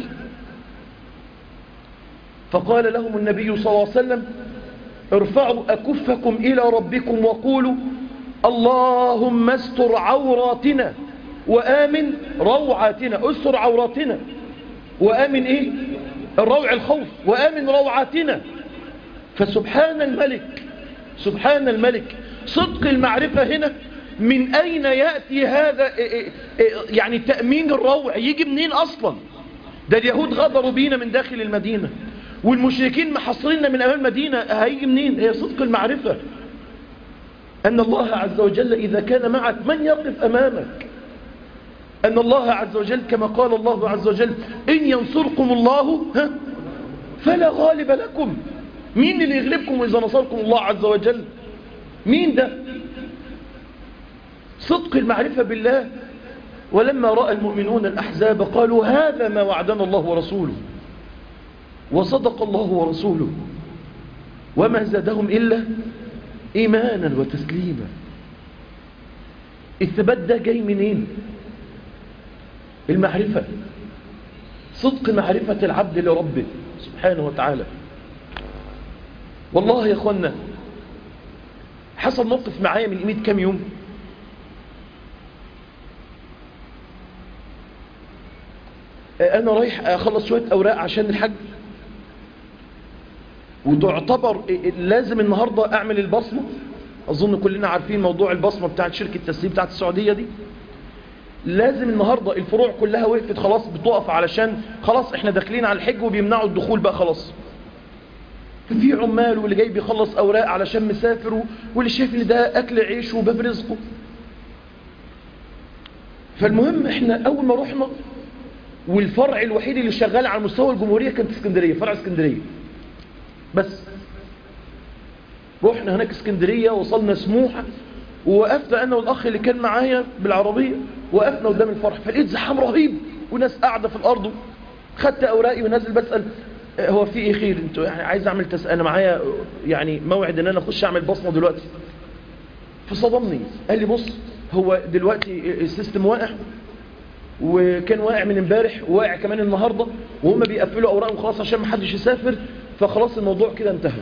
فقال لهم النبي صلى الله عليه وسلم ارفعوا أكفكم إلى ربكم وقولوا اللهم استر عوراتنا وآمن روعاتنا استر عوراتنا وآمن إيه الروع الخوف وآمن روعاتنا فسبحان الملك سبحان الملك صدق المعرفة هنا من أين يأتي هذا يعني تأمين الروع يجي منين أصلا ده اليهود غدروا بينا من داخل المدينة والمشركين محصرين من أمام المدينة هيجي منين هي صدق المعرفة أن الله عز وجل إذا كان معك من يقف أمامك أن الله عز وجل كما قال الله عز وجل إن ينصركم الله ها فلا غالب لكم مين اللي يغلبكم إذا نصركم الله عز وجل مين ده صدق المعرفة بالله ولما رأى المؤمنون الأحزاب قالوا هذا ما وعدنا الله ورسوله وصدق الله ورسوله وما زادهم إلا إيمانا وتسليما الثبات ده جاي منين المعرفة صدق معرفة العبد لربه سبحانه وتعالى والله يا أخوانا حصل موقف معايا من قيمة كام يوم أنا رايح أخلص شوية أوراق عشان الحج وتعتبر لازم النهاردة أعمل البصمة أظن كلنا عارفين موضوع البصمة بتاعت شركة التسليم بتاعت السعودية دي لازم النهاردة الفروع كلها وقفت خلاص بتقف علشان خلاص احنا داخلين على الحج وبيمنعوا الدخول بقى خلاص في عمال واللي جاي بيخلص أوراق علشان مسافر واللي شايف ان ده أكل عيش وباب رزقه فالمهم احنا أول ما رحنا والفرع الوحيد اللي شغال على مستوى الجمهورية كانت اسكندرية فرع اسكندرية بس رحنا هناك اسكندرية وصلنا سموحة ووقفت أنا والأخ اللي كان معايا بالعربية وقفنا قدام الفرح فلقيت زحام رهيب وناس قاعدة في الأرض خدت أوراقي ونازل بسأل هو في ايه خير انتوا يعني عايز اعمل تس... انا معايا يعني موعد ان انا اخش اعمل بصمه دلوقتي فصدمني قال لي بص هو دلوقتي السيستم واقع وكان واقع من امبارح وواقع كمان النهارده وهم بيقفلوا اوراقهم خلاص عشان ما حدش يسافر فخلاص الموضوع كده انتهى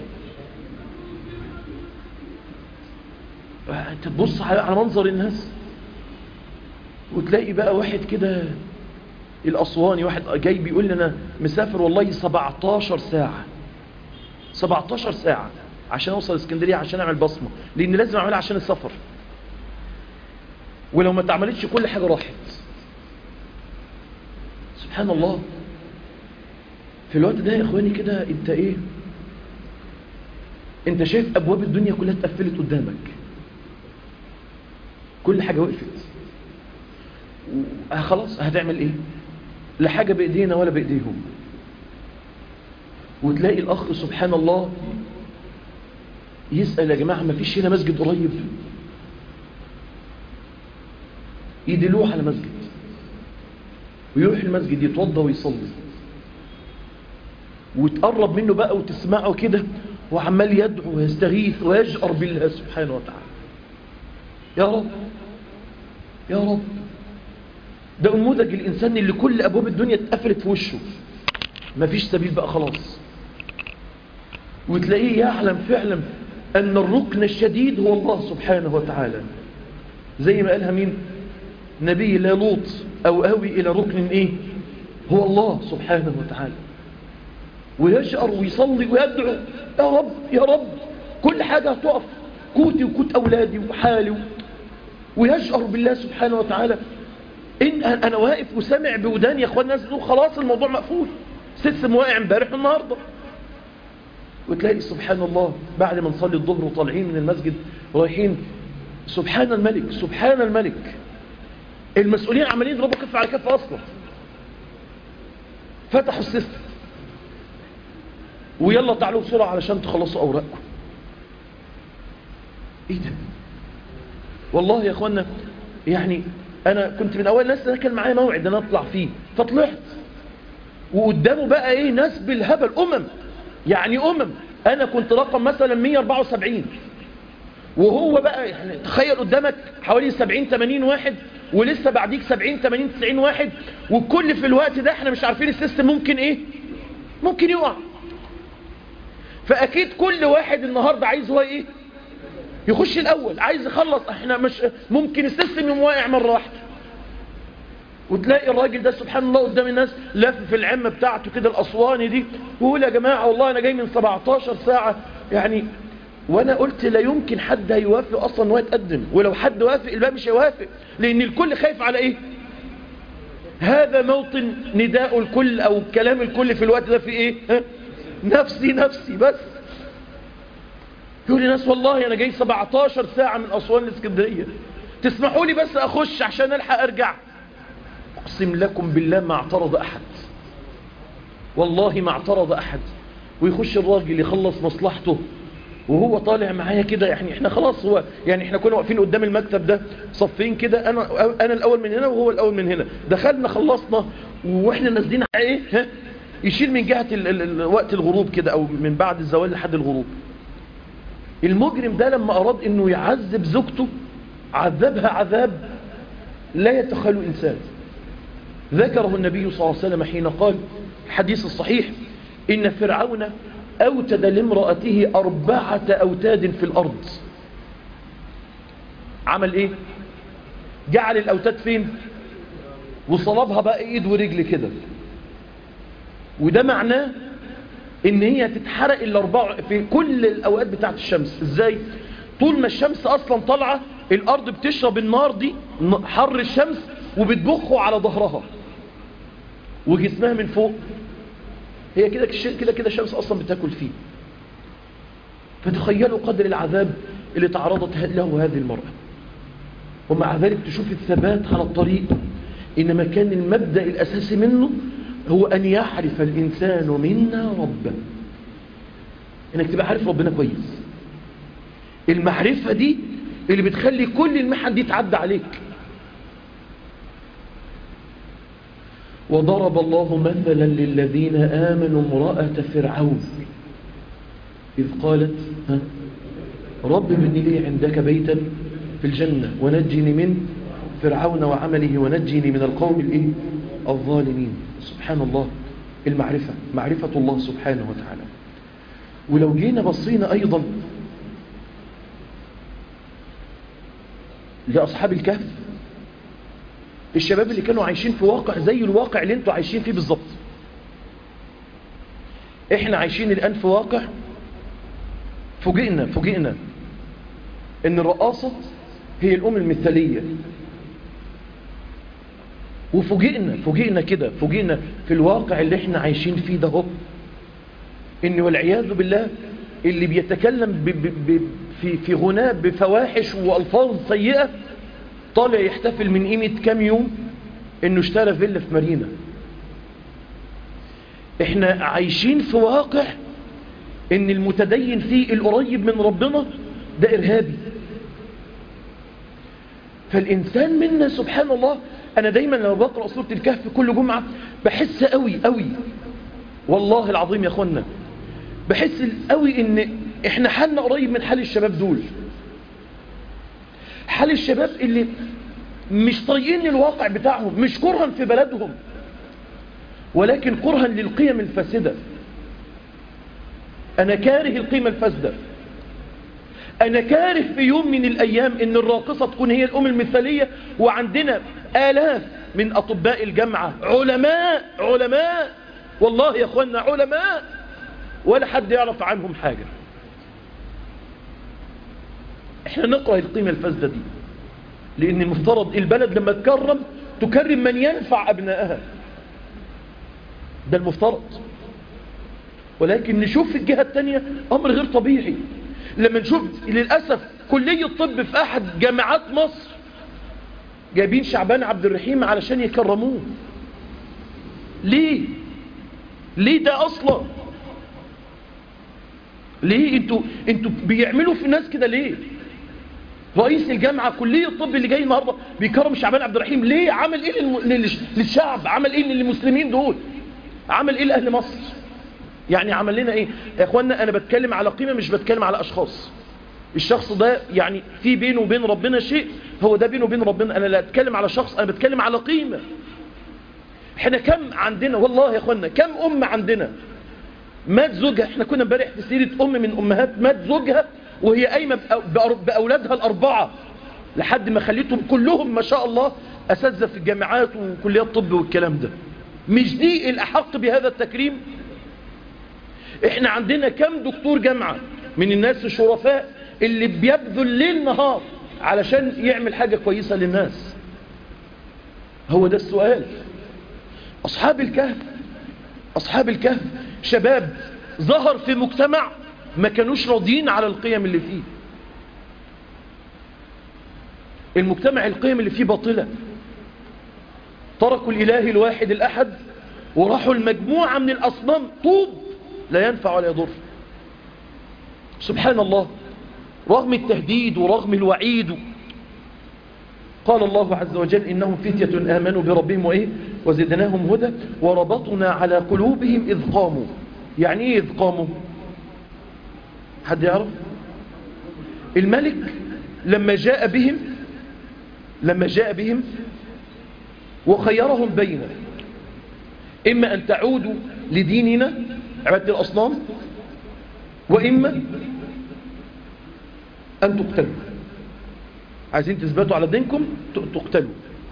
انت تبص على منظر الناس وتلاقي بقى واحد كده الأسواني واحد جاي بيقول لي أنا مسافر والله 17 ساعة 17 ساعة عشان أوصل اسكندرية عشان أعمل بصمة لأن لازم أعملها عشان السفر ولو ما تعملتش كل حاجة راحت سبحان الله في الوقت ده يا إخواني كده أنت إيه أنت شايف أبواب الدنيا كلها اتقفلت قدامك كل حاجة وقفت خلاص هتعمل ايه لا حاجة بايدينا ولا بايديهم وتلاقي الاخ سبحان الله يسأل يا جماعة ما فيش هنا مسجد قريب يدلوه على مسجد ويروح المسجد يتوضى ويصلي وتقرب منه بقى وتسمعه كده وعمال يدعو ويستغيث ويجأر بالله سبحانه وتعالى يا رب يا رب ده نموذج الإنسان اللي كل أبواب الدنيا اتقفلت في وشه مفيش سبيل بقى خلاص وتلاقيه يعلم فعلا أن الركن الشديد هو الله سبحانه وتعالى زي ما قالها مين نبي لا لوط أو أوي إلى ركن إيه هو الله سبحانه وتعالى ويشعر ويصلي ويدعو يا رب يا رب كل حاجة هتقف كوتي وكوت أولادي وحالي ويشعر بالله سبحانه وتعالى إن أنا واقف وسامع بوداني يا أخوان الناس تقول خلاص الموضوع مقفول سيستم واقع امبارح النهاردة وتلاقي سبحان الله بعد ما نصلي الظهر وطالعين من المسجد رايحين سبحان الملك سبحان الملك المسؤولين عمالين يضربوا كف على كف أصلا فتحوا السيستم ويلا تعالوا بسرعة علشان تخلصوا أوراقكم ايه ده والله يا اخوانا يعني انا كنت من اول الناس انا كان معايا موعد ان اطلع فيه فطلعت وقدامه بقى ايه ناس بالهبل امم يعني امم انا كنت رقم مثلا 174 وهو بقى يعني تخيل قدامك حوالي 70 80 واحد ولسه بعديك 70 80 90 واحد والكل في الوقت ده احنا مش عارفين السيستم ممكن ايه ممكن يقع فاكيد كل واحد النهارده عايز هو ايه يخش الاول عايز يخلص احنا مش ممكن السيستم يقوم واقع مره واحده وتلاقي الراجل ده سبحان الله قدام الناس لف في العمة بتاعته كده الأسواني دي ويقول يا جماعة والله أنا جاي من 17 ساعة يعني وأنا قلت لا يمكن حد هيوافق أصلا أنه يتقدم ولو حد وافق الباقي مش هيوافق لأن الكل خايف على إيه هذا موطن نداء الكل أو كلام الكل في الوقت ده في إيه ها؟ نفسي نفسي بس يقول لي ناس والله أنا جاي 17 ساعة من أسوان لاسكندرية تسمحوا لي بس أخش عشان ألحق أرجع أقسم لكم بالله ما اعترض أحد والله ما اعترض أحد ويخش الراجل يخلص مصلحته وهو طالع معايا كده يعني احنا خلاص هو يعني احنا كنا واقفين قدام المكتب ده صفين كده انا انا الاول من هنا وهو الاول من هنا دخلنا خلصنا واحنا نازلين على ايه ها يشيل من جهه ال ال ال وقت الغروب كده او من بعد الزوال لحد الغروب المجرم ده لما اراد انه يعذب زوجته عذبها عذاب لا يتخيل انسان ذكره النبي صلى الله عليه وسلم حين قال الحديث الصحيح إن فرعون أوتد لامرأته أربعة أوتاد في الأرض عمل إيه جعل الأوتاد فين وصلبها بقى إيد ورجل كده وده معناه إن هي تتحرق الأربعة في كل الأوقات بتاعت الشمس إزاي طول ما الشمس أصلا طالعة الأرض بتشرب النار دي حر الشمس وبتبخه على ظهرها وجسمها من فوق هي كده كده كده الشمس اصلا بتاكل فيه فتخيلوا قدر العذاب اللي تعرضت له هذه المرأة ومع ذلك تشوف الثبات على الطريق إنما كان المبدأ الأساسي منه هو أن يعرف الإنسان منا ربه إنك تبقى عارف ربنا كويس المعرفة دي اللي بتخلي كل المحن دي تعدى عليك وضرب الله مثلا للذين آمنوا امرأة فرعون إذ قالت ها رب ابن لي عندك بيتا في الجنة ونجني من فرعون وعمله ونجني من القوم الإيه؟ الظالمين سبحان الله المعرفة معرفة الله سبحانه وتعالى ولو جينا بصينا أيضا لأصحاب الكهف الشباب اللي كانوا عايشين في واقع زي الواقع اللي انتوا عايشين فيه بالظبط احنا عايشين الآن في واقع فوجئنا فوجئنا ان الرقاصة هي الأم المثالية وفوجئنا فوجئنا كده فوجئنا في الواقع اللي احنا عايشين فيه ده هو ان والعياذ بالله اللي بيتكلم ب ب ب في في غناء بفواحش والفاظ سيئه طالع يحتفل من قيمة كام يوم انه اشترى فيلا في مارينا احنا عايشين في واقع ان المتدين فيه القريب من ربنا ده ارهابي فالانسان منا سبحان الله انا دايما لما بقرأ سورة الكهف كل جمعة بحس قوي قوي والله العظيم يا اخوانا بحس قوي ان احنا حالنا قريب من حال الشباب دول حال الشباب اللي مش طايقين الواقع بتاعهم مش كرها في بلدهم ولكن كرها للقيم الفاسدة أنا كاره القيمة الفاسدة أنا كاره في يوم من الأيام إن الراقصة تكون هي الأم المثالية وعندنا آلاف من أطباء الجامعة علماء علماء والله يا أخوانا علماء ولا حد يعرف عنهم حاجة احنا نقرأ القيمة الفاسدة دي لأن المفترض البلد لما تكرم تكرم من ينفع أبنائها ده المفترض ولكن نشوف في الجهة التانية أمر غير طبيعي لما نشوف للأسف كلية طب في أحد جامعات مصر جايبين شعبان عبد الرحيم علشان يكرموه ليه ليه ده أصلا ليه انتوا انتوا بيعملوا في الناس كده ليه رئيس الجامعة كلية الطب اللي جاي النهاردة بيكرم شعبان عبد الرحيم ليه عمل ايه للم... للشعب عمل ايه للمسلمين دول عمل ايه لأهل مصر يعني عمل لنا ايه يا اخوانا انا بتكلم على قيمة مش بتكلم على اشخاص الشخص ده يعني في بينه وبين ربنا شيء هو ده بينه وبين ربنا انا لا اتكلم على شخص انا بتكلم على قيمة احنا كم عندنا والله يا اخوانا كم ام عندنا مات زوجها احنا كنا امبارح في سيرة ام من امهات مات زوجها وهي قايمة بأولادها الاربعة لحد ما خليتهم كلهم ما شاء الله أساتذة في الجامعات وكليات طب والكلام ده مش دي الأحق بهذا التكريم احنا عندنا كم دكتور جامعة من الناس الشرفاء اللي بيبذل ليل نهار علشان يعمل حاجة كويسة للناس هو ده السؤال أصحاب الكهف أصحاب الكهف شباب ظهر في مجتمع ما كانوش راضيين على القيم اللي فيه المجتمع القيم اللي فيه باطلة تركوا الإله الواحد الأحد وراحوا المجموعة من الأصنام طوب لا ينفع ولا يضر سبحان الله رغم التهديد ورغم الوعيد قال الله عز وجل إنهم فتية آمنوا بربهم وإيه وزدناهم هدى وربطنا على قلوبهم إذ قاموا يعني إيه إذ قاموا حد يعرف الملك لما جاء بهم لما جاء بهم وخيرهم بين إما أن تعودوا لديننا عبادة الأصنام وإما أن تقتلوا عايزين تثبتوا على دينكم تقتلوا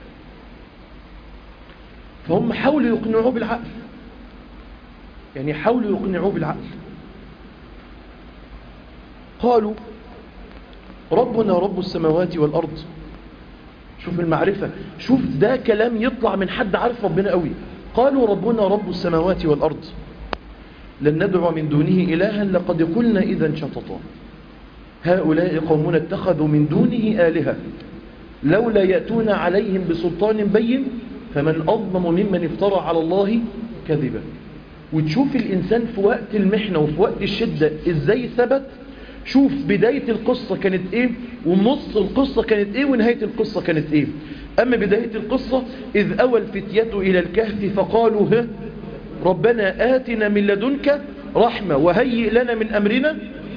فهم حاولوا يقنعوه بالعقل يعني حاولوا يقنعوه بالعقل قالوا ربنا رب السماوات والأرض شوف المعرفة شوف ده كلام يطلع من حد عارف ربنا قوي قالوا ربنا رب السماوات والأرض لن ندعو من دونه إلها لقد قلنا إذا شططا هؤلاء قومنا اتخذوا من دونه آلهة لولا يأتون عليهم بسلطان بين فمن أظلم ممن افترى على الله كذبا وتشوف الإنسان في وقت المحنة وفي وقت الشدة إزاي ثبت شوف بداية القصة كانت إيه ونص القصة كانت إيه ونهاية القصة كانت إيه أما بداية القصة إذ أوى الفتية إلى الكهف فقالوا ها ربنا آتنا من لدنك رحمة وهيئ لنا من أمرنا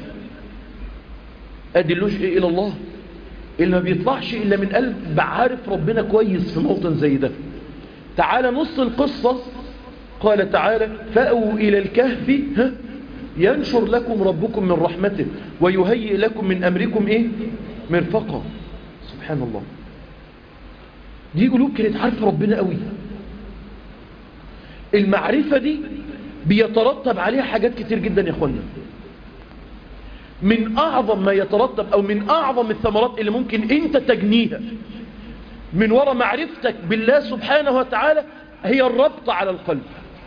أدي اللجئ إلى الله اللي ما بيطلعش إلا من قلب عارف ربنا كويس في موطن زي ده تعالى نص القصة قال تعالى فأووا إلى الكهف ها ينشر لكم ربكم من رحمته ويهيئ لكم من أمركم إيه مرفقة سبحان الله دي قلوب كانت عارفة ربنا قوي المعرفة دي بيترتب عليها حاجات كتير جدا يا اخوانا من أعظم ما يترتب أو من أعظم الثمرات اللي ممكن أنت تجنيها من وراء معرفتك بالله سبحانه وتعالى هي الربط على القلب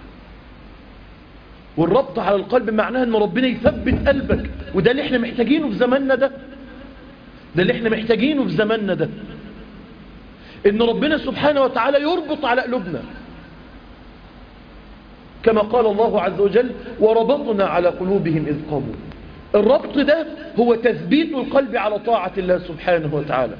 والربط على القلب معناها أن ربنا يثبت قلبك وده اللي احنا محتاجينه في زماننا ده ده اللي احنا محتاجينه في زماننا ده ان ربنا سبحانه وتعالى يربط على قلوبنا كما قال الله عز وجل وربطنا على قلوبهم إذ قاموا الربط ده هو تثبيت القلب على طاعة الله سبحانه وتعالى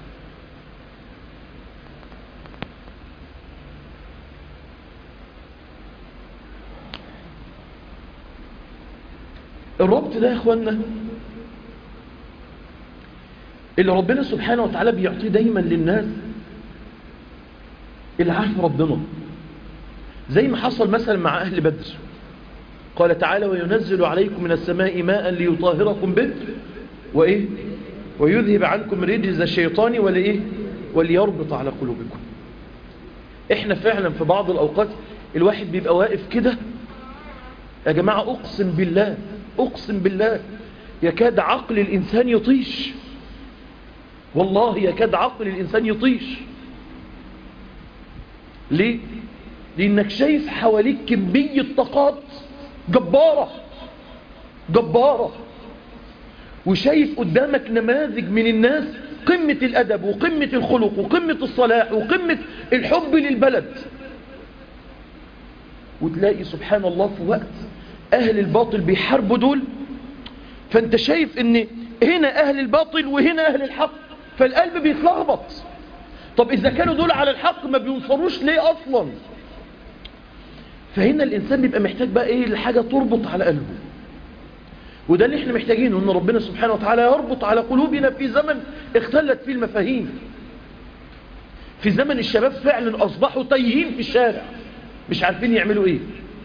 الربط ده يا اخوانا اللي ربنا سبحانه وتعالى بيعطيه دايما للناس اللي عارف ربنا زي ما حصل مثلا مع أهل بدر قال تعالى وينزل عليكم من السماء ماء ليطهركم به وإيه ويذهب عنكم رجز الشيطان ولإيه وليربط على قلوبكم احنا فعلا في بعض الأوقات الواحد بيبقى واقف كده يا جماعة أقسم بالله أقسم بالله يكاد عقل الإنسان يطيش والله يكاد عقل الإنسان يطيش ليه لانك شايف حواليك كمية طاقات جبارة جبارة وشايف قدامك نماذج من الناس قمة الأدب وقمة الخلق وقمة الصلاح وقمة الحب للبلد وتلاقي سبحان الله في وقت أهل الباطل بيحاربوا دول فانت شايف ان هنا أهل الباطل وهنا أهل الحق فالقلب بيتلخبط طب إذا كانوا دول على الحق ما بينصروش ليه أصلا فهنا الإنسان بيبقى محتاج بقى إيه الحاجة تربط على قلبه وده اللي احنا محتاجينه ان ربنا سبحانه وتعالى يربط على قلوبنا في زمن اختلت فيه المفاهيم في زمن الشباب فعلا أصبحوا تايهين في الشارع مش عارفين يعملوا ايه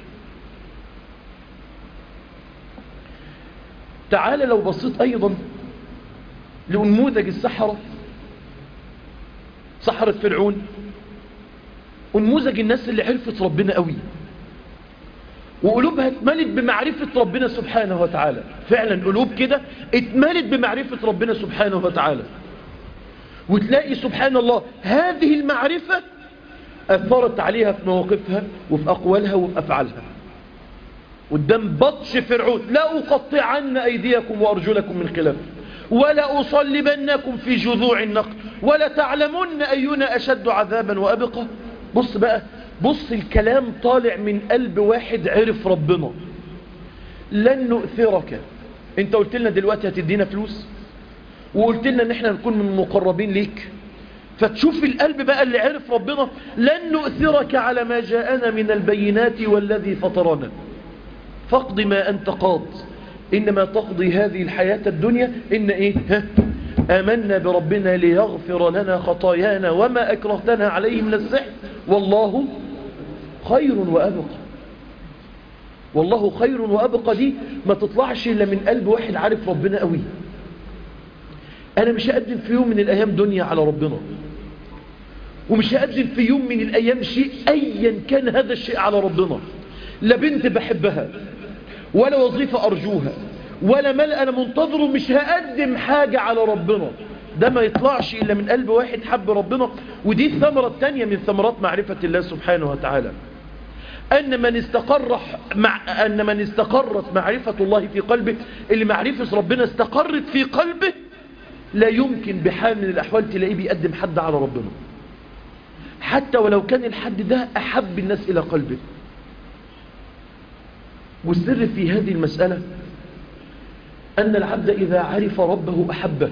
تعال لو بصيت أيضا لنموذج السحرة سحرة فرعون ونموذج الناس اللي عرفت ربنا قوي وقلوبها اتملت بمعرفة ربنا سبحانه وتعالى فعلا قلوب كده اتملت بمعرفة ربنا سبحانه وتعالى وتلاقي سبحان الله هذه المعرفة أثرت عليها في مواقفها وفي أقوالها وفي أفعالها قدام بطش فرعون لا أقطعن أيديكم وأرجلكم من خلاف ولا أصلبنكم في جذوع النقل ولا تعلمن أينا أشد عذابا وأبقى بص بقى بص الكلام طالع من قلب واحد عرف ربنا لن نؤثرك انت قلت لنا دلوقتي هتدينا فلوس وقلت لنا ان احنا نكون من المقربين ليك فتشوف القلب بقى اللي عرف ربنا لن نؤثرك على ما جاءنا من البينات والذي فطرنا فاقض ما أنت قاض إنما تقضي هذه الحياة الدنيا إن إيه ها؟ آمنا بربنا ليغفر لنا خطايانا وما أكرهتنا عليه من السحر والله خير وأبقى والله خير وأبقى دي ما تطلعش إلا من قلب واحد عارف ربنا قوي أنا مش هقدم في يوم من الأيام دنيا على ربنا ومش هقدم في يوم من الأيام شيء أيا كان هذا الشيء على ربنا لا بنت بحبها ولا وظيفة أرجوها ولا مال أنا منتظره مش هقدم حاجة على ربنا ده ما يطلعش إلا من قلب واحد حب ربنا ودي الثمرة الثانية من ثمرات معرفة الله سبحانه وتعالى أن من استقر مع أن من استقرت معرفة الله في قلبه اللي معرفة ربنا استقرت في قلبه لا يمكن بحال من الأحوال تلاقيه بيقدم حد على ربنا حتى ولو كان الحد ده أحب الناس إلى قلبه والسر في هذه المسألة أن العبد إذا عرف ربه أحبه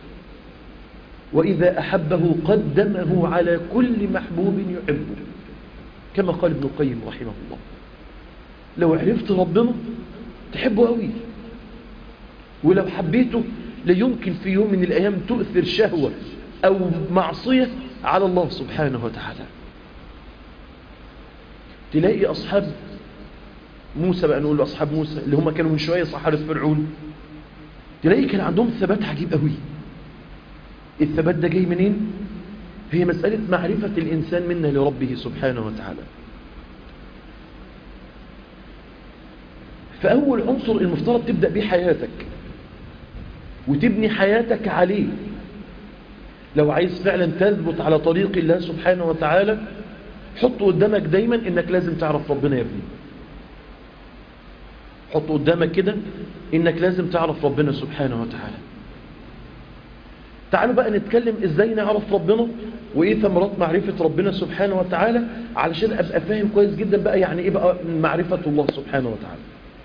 وإذا أحبه قدمه على كل محبوب يحبه كما قال ابن القيم رحمه الله لو عرفت ربنا تحبه أوي ولو حبيته لا يمكن في يوم من الأيام تؤثر شهوة أو معصية على الله سبحانه وتعالى تلاقي أصحاب موسى بقى نقول أصحاب موسى اللي هم كانوا من شوية صحارة فرعون تلاقي كان عندهم ثبات عجيب قوي الثبات ده جاي منين هي مسألة معرفة الإنسان منا لربه سبحانه وتعالى فأول عنصر المفترض تبدأ به حياتك وتبني حياتك عليه لو عايز فعلا تثبت على طريق الله سبحانه وتعالى حط قدامك دايما انك لازم تعرف ربنا يا ابني حط قدامك كده انك لازم تعرف ربنا سبحانه وتعالى تعالوا بقى نتكلم ازاي نعرف ربنا وايه ثمرات معرفة ربنا سبحانه وتعالى علشان ابقى فاهم كويس جدا بقى يعني ايه بقى معرفة الله سبحانه وتعالى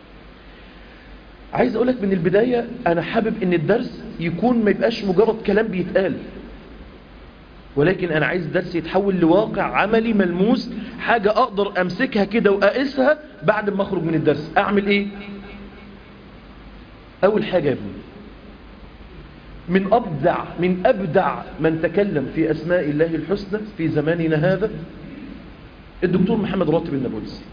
عايز اقولك من البداية انا حابب ان الدرس يكون ما يبقاش مجرد كلام بيتقال ولكن انا عايز الدرس يتحول لواقع عملي ملموس حاجة اقدر امسكها كده واقيسها بعد ما اخرج من الدرس اعمل ايه اول حاجة يا ابني من أبدع من أبدع من تكلم في أسماء الله الحسنى في زماننا هذا الدكتور محمد راتب النابلسي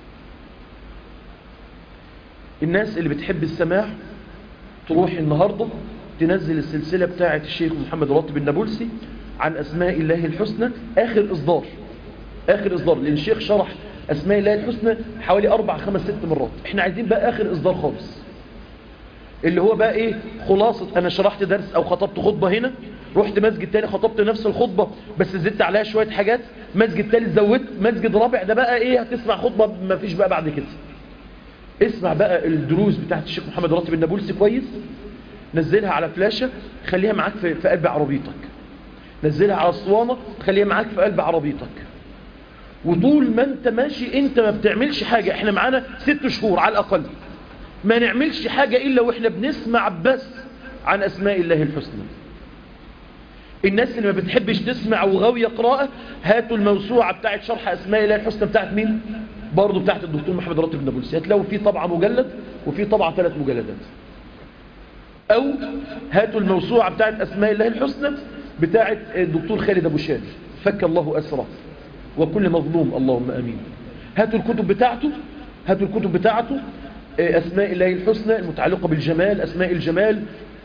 الناس اللي بتحب السماع تروح النهاردة تنزل السلسلة بتاعة الشيخ محمد راتب النابلسي عن أسماء الله الحسنى آخر إصدار آخر إصدار لأن الشيخ شرح أسماء الله الحسنى حوالي أربع خمس ست مرات احنا عايزين بقى آخر إصدار خالص اللي هو بقى ايه خلاصة انا شرحت درس او خطبت خطبة هنا رحت مسجد تاني خطبت نفس الخطبة بس زدت عليها شوية حاجات مسجد تالت زودت مسجد رابع ده بقى ايه هتسمع خطبة ما فيش بقى بعد كده اسمع بقى الدروس بتاعت الشيخ محمد راتب النابلسي كويس نزلها على فلاشة خليها معاك في, في قلب عربيتك نزلها على الصوانة خليها معاك في قلب عربيتك وطول ما انت ماشي انت ما بتعملش حاجة احنا معانا ست شهور على الاقل ما نعملش حاجة إلا وإحنا بنسمع بس عن أسماء الله الحسنى الناس اللي ما بتحبش تسمع وغاوية قراءة هاتوا الموسوعة بتاعت شرح أسماء الله الحسنى بتاعت مين برضو بتاعت الدكتور محمد راتب النابلسي هتلاقوا في طبعة مجلد وفي طبعة ثلاث مجلدات أو هاتوا الموسوعة بتاعت أسماء الله الحسنى بتاعت الدكتور خالد أبو شاد فك الله أسره وكل مظلوم اللهم أمين هاتوا الكتب بتاعته هاتوا الكتب بتاعته أسماء الله الحسنى المتعلقة بالجمال أسماء الجمال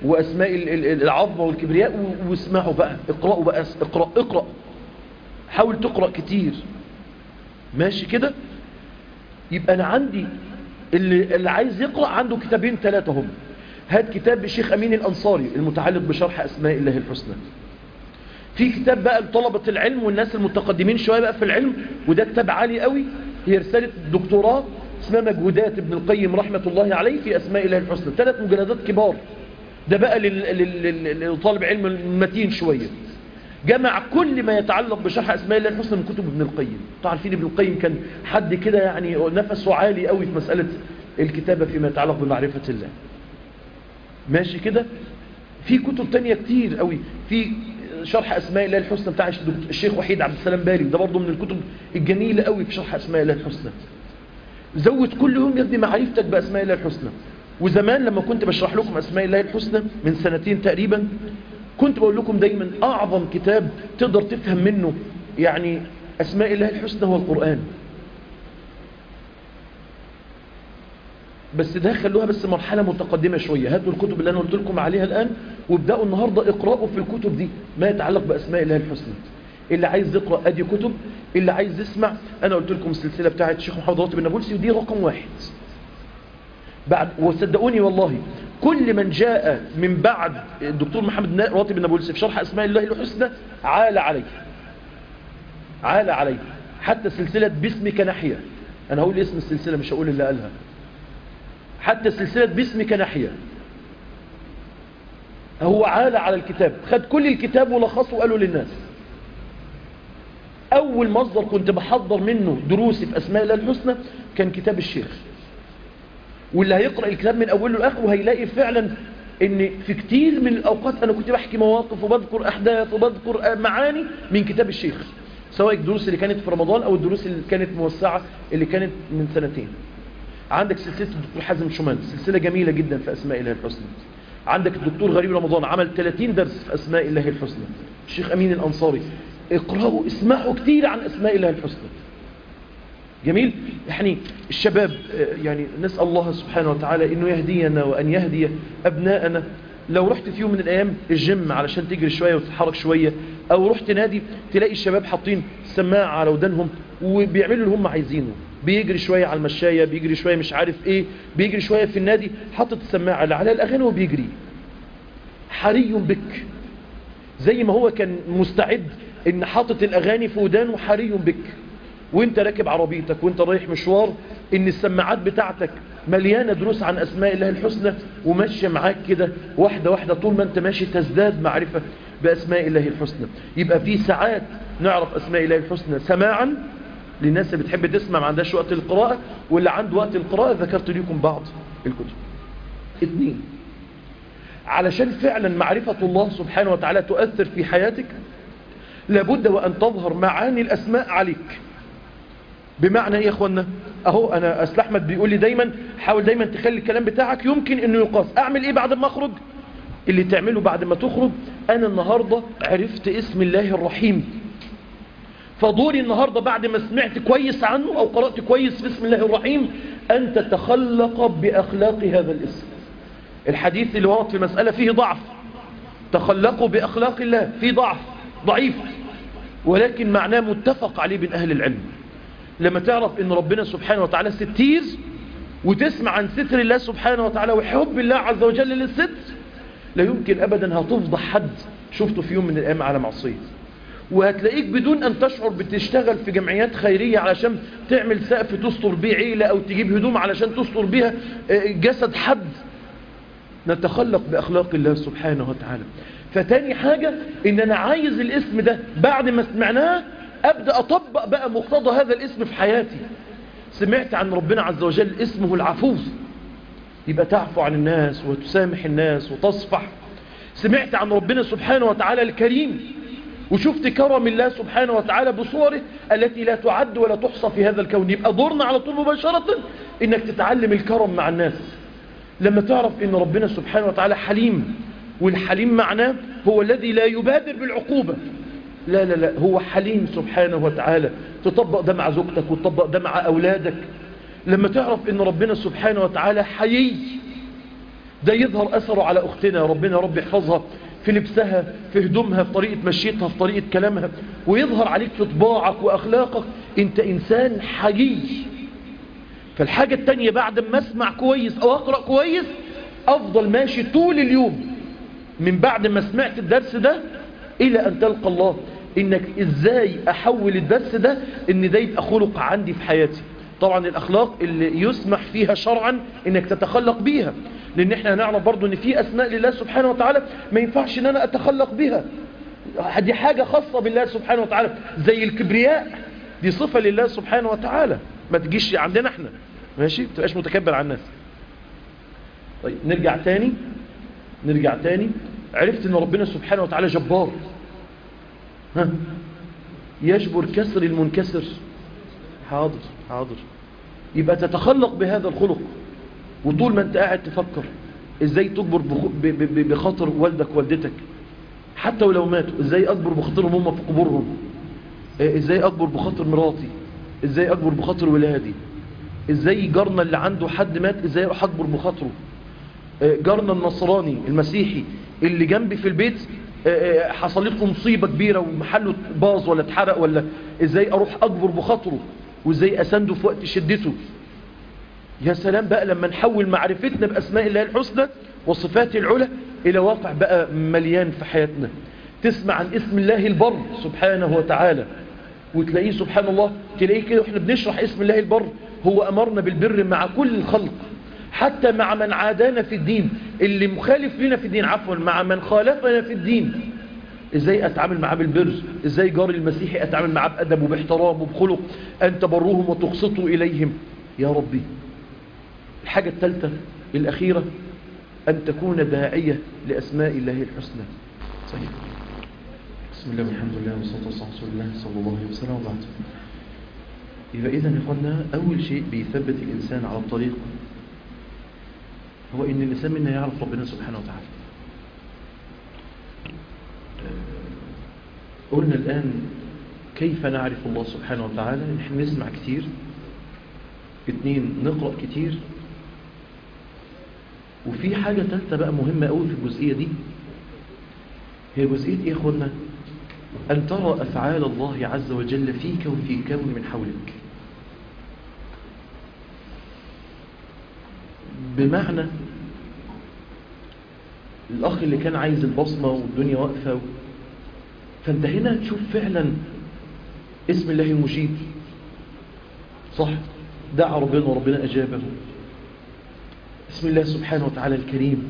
وأسماء ال- ال- العظمة والكبرياء و- واسمعوا بقى اقرأوا بقى اقرأ اقرأ حاول تقرأ كتير ماشي كده يبقى أنا عندي اللي, اللي عايز يقرأ عنده كتابين ثلاثة هم هات كتاب الشيخ أمين الأنصاري المتعلق بشرح أسماء الله الحسنى في كتاب بقى لطلبة العلم والناس المتقدمين شوية بقى في العلم وده كتاب عالي قوي هي رسالة دكتوراه اسمها مجهودات ابن القيم رحمة الله عليه في أسماء الله الحسنى ثلاث مجلدات كبار ده بقى لل- لل- لل- لطالب علم المتين شوية جمع كل ما يتعلق بشرح أسماء الله الحسنى من كتب ابن القيم طبعا عارفين ابن القيم كان حد كده يعني نفسه عالي قوي في مسألة الكتابة فيما يتعلق بمعرفة الله ماشي كده في كتب تانية كتير قوي في شرح أسماء الله الحسنى بتاع الشيخ وحيد عبد السلام باري ده برضه من الكتب الجميلة قوي في شرح أسماء الله الحسنى زود كل يوم يا ابني معرفتك بأسماء الله الحسنى وزمان لما كنت بشرح لكم أسماء الله الحسنى من سنتين تقريبا كنت بقول لكم دايما أعظم كتاب تقدر تفهم منه يعني أسماء الله الحسنى هو القرآن بس ده خلوها بس مرحلة متقدمة شوية هاتوا الكتب اللي أنا قلت لكم عليها الآن وابدأوا النهاردة اقرأوا في الكتب دي ما يتعلق بأسماء الله الحسنى اللي عايز يقرأ أدي كتب اللي عايز يسمع أنا قلت لكم السلسلة بتاعت الشيخ محمد راتب النابلسي ودي رقم واحد بعد وصدقوني والله كل من جاء من بعد الدكتور محمد راتب النابلسي في شرح أسماء الله الحسنى عال عليه عال عليه حتى سلسلة باسمك نحية أنا هقول اسم السلسلة مش هقول اللي قالها حتى سلسلة باسمك نحية هو عال على الكتاب خد كل الكتاب ولخصه وقاله للناس أول مصدر كنت بحضر منه دروسي في أسماء الله الحسنى كان كتاب الشيخ واللي هيقرأ الكتاب من أوله لآخره هيلاقي فعلا ان في كتير من الأوقات أنا كنت بحكي مواقف وبذكر أحداث وبذكر معاني من كتاب الشيخ سواء الدروس اللي كانت في رمضان أو الدروس اللي كانت موسعة اللي كانت من سنتين عندك سلسلة الدكتور حازم شومان سلسلة جميلة جدا في أسماء الله الحسنى عندك الدكتور غريب رمضان عمل 30 درس في أسماء الله الحسنى الشيخ أمين الأنصاري اقرأوا اسمعوا كتير عن أسماء الله الحسنى جميل يعني الشباب يعني نسأل الله سبحانه وتعالى أنه يهدينا وأن يهدي أبناءنا لو رحت في يوم من الأيام الجيم علشان تجري شوية وتتحرك شوية أو رحت نادي تلاقي الشباب حاطين سماعة على ودانهم وبيعملوا اللي هم عايزينه بيجري شوية على المشاية بيجري شوية مش عارف ايه بيجري شوية في النادي حاطط السماعة اللي عليها الأغاني وبيجري حري بك زي ما هو كان مستعد ان حاطط الأغاني في ودانه حري بك وانت راكب عربيتك وانت رايح مشوار ان السماعات بتاعتك مليانة دروس عن اسماء الله الحسنى وماشية معاك كده واحدة واحدة طول ما انت ماشي تزداد معرفة باسماء الله الحسنى يبقى في ساعات نعرف اسماء الله الحسنى سماعا للناس اللي بتحب تسمع ما عندهاش وقت القراءة واللي عنده وقت القراءة ذكرت لكم بعض الكتب اثنين علشان فعلا معرفة الله سبحانه وتعالى تؤثر في حياتك لابد وأن تظهر معاني الأسماء عليك بمعنى ايه يا اخوانا اهو انا اسل احمد بيقول لي دايما حاول دايما تخلي الكلام بتاعك يمكن انه يقاس اعمل ايه بعد ما اخرج اللي تعمله بعد ما تخرج انا النهاردة عرفت اسم الله الرحيم فدوري النهاردة بعد ما سمعت كويس عنه او قرأت كويس في اسم الله الرحيم ان تتخلق باخلاق هذا الاسم الحديث اللي ورد في المسألة فيه ضعف تخلقوا باخلاق الله فيه ضعف ضعيف ولكن معناه متفق عليه بين اهل العلم لما تعرف ان ربنا سبحانه وتعالى ستير وتسمع عن ستر الله سبحانه وتعالى وحب الله عز وجل للستر لا يمكن ابدا هتفضح حد شفته في يوم من الايام على معصيه وهتلاقيك بدون ان تشعر بتشتغل في جمعيات خيرية علشان تعمل سقف تستر بيه عيلة او تجيب هدوم علشان تستر بيها جسد حد نتخلق باخلاق الله سبحانه وتعالى فتاني حاجة ان انا عايز الاسم ده بعد ما سمعناه أبدأ أطبق بقى مقتضى هذا الاسم في حياتي سمعت عن ربنا عز وجل اسمه العفو يبقى تعفو عن الناس وتسامح الناس وتصفح سمعت عن ربنا سبحانه وتعالى الكريم وشفت كرم الله سبحانه وتعالى بصوره التي لا تعد ولا تحصى في هذا الكون يبقى دورنا على طول مباشرة انك تتعلم الكرم مع الناس لما تعرف ان ربنا سبحانه وتعالى حليم والحليم معناه هو الذي لا يبادر بالعقوبة لا لا لا هو حليم سبحانه وتعالى تطبق ده مع زوجتك وتطبق ده مع أولادك لما تعرف ان ربنا سبحانه وتعالى حيي ده يظهر أثره على أختنا ربنا رب يحفظها في لبسها في هدومها في طريقة مشيتها في طريقة كلامها ويظهر عليك في طباعك وأخلاقك انت إنسان حقيقي فالحاجة التانية بعد ما اسمع كويس أو أقرأ كويس أفضل ماشي طول اليوم من بعد ما سمعت الدرس ده إلى أن تلقى الله إنك إزاي أحول الدرس ده إن ده يبقى خلق عندي في حياتي طبعا الأخلاق اللي يسمح فيها شرعا إنك تتخلق بيها لأن احنا هنعرف برضو إن في أسماء لله سبحانه وتعالى ما ينفعش إن أنا أتخلق بها دي حاجة خاصة بالله سبحانه وتعالى زي الكبرياء دي صفة لله سبحانه وتعالى ما تجيش عندنا احنا ماشي ما تبقاش متكبر على الناس طيب نرجع تاني نرجع تاني عرفت ان ربنا سبحانه وتعالى جبار ها يجبر كسر المنكسر حاضر حاضر يبقى تتخلق بهذا الخلق وطول ما انت قاعد تفكر ازاي تجبر بخاطر والدك والدتك حتى ولو ماتوا ازاي اكبر بخاطرهم هم في قبورهم ازاي اكبر بخاطر مراتي ازاي اكبر بخاطر ولادي ازاي جارنا اللي عنده حد مات ازاي اروح اكبر بخاطره جارنا النصراني المسيحي اللي جنبي في البيت حصلت له مصيبة كبيرة ومحله باظ ولا اتحرق ولا ازاي اروح اكبر بخاطره وازاي اسنده في وقت شدته يا سلام بقى لما نحول معرفتنا باسماء الله الحسنى وصفاته العلى الى واقع بقى مليان في حياتنا تسمع عن اسم الله البر سبحانه وتعالى وتلاقيه سبحان الله تلاقيه كده واحنا بنشرح اسم الله البر هو امرنا بالبر مع كل الخلق حتى مع من عادانا في الدين اللي مخالف لنا في الدين عفوا مع من خالفنا في الدين ازاي اتعامل معاه بالبر ازاي جاري المسيحي اتعامل معاه بادب وباحترام وبخلق ان تبروهم وتقسطوا اليهم يا ربي الحاجة الثالثة الأخيرة أن تكون داعية لأسماء الله الحسنى طيب بسم الله والحمد لله والصلاة والسلام على رسول الله صلى الله عليه وسلم وبعد يبقى إذا يا إخوانا أول شيء بيثبت الإنسان على الطريق هو إن الإنسان منا يعرف ربنا سبحانه وتعالى قلنا الآن كيف نعرف الله سبحانه وتعالى نحن نسمع كتير اتنين نقرأ كتير وفي حاجة ثالثة بقى مهمة قوي في الجزئية دي هي جزئية ايه يا اخوانا ان ترى افعال الله عز وجل فيك وفي كون من حولك بمعنى الاخ اللي كان عايز البصمة والدنيا واقفة فانت هنا تشوف فعلا اسم الله المجيب صح دعا ربنا وربنا اجابه اسم الله سبحانه وتعالى الكريم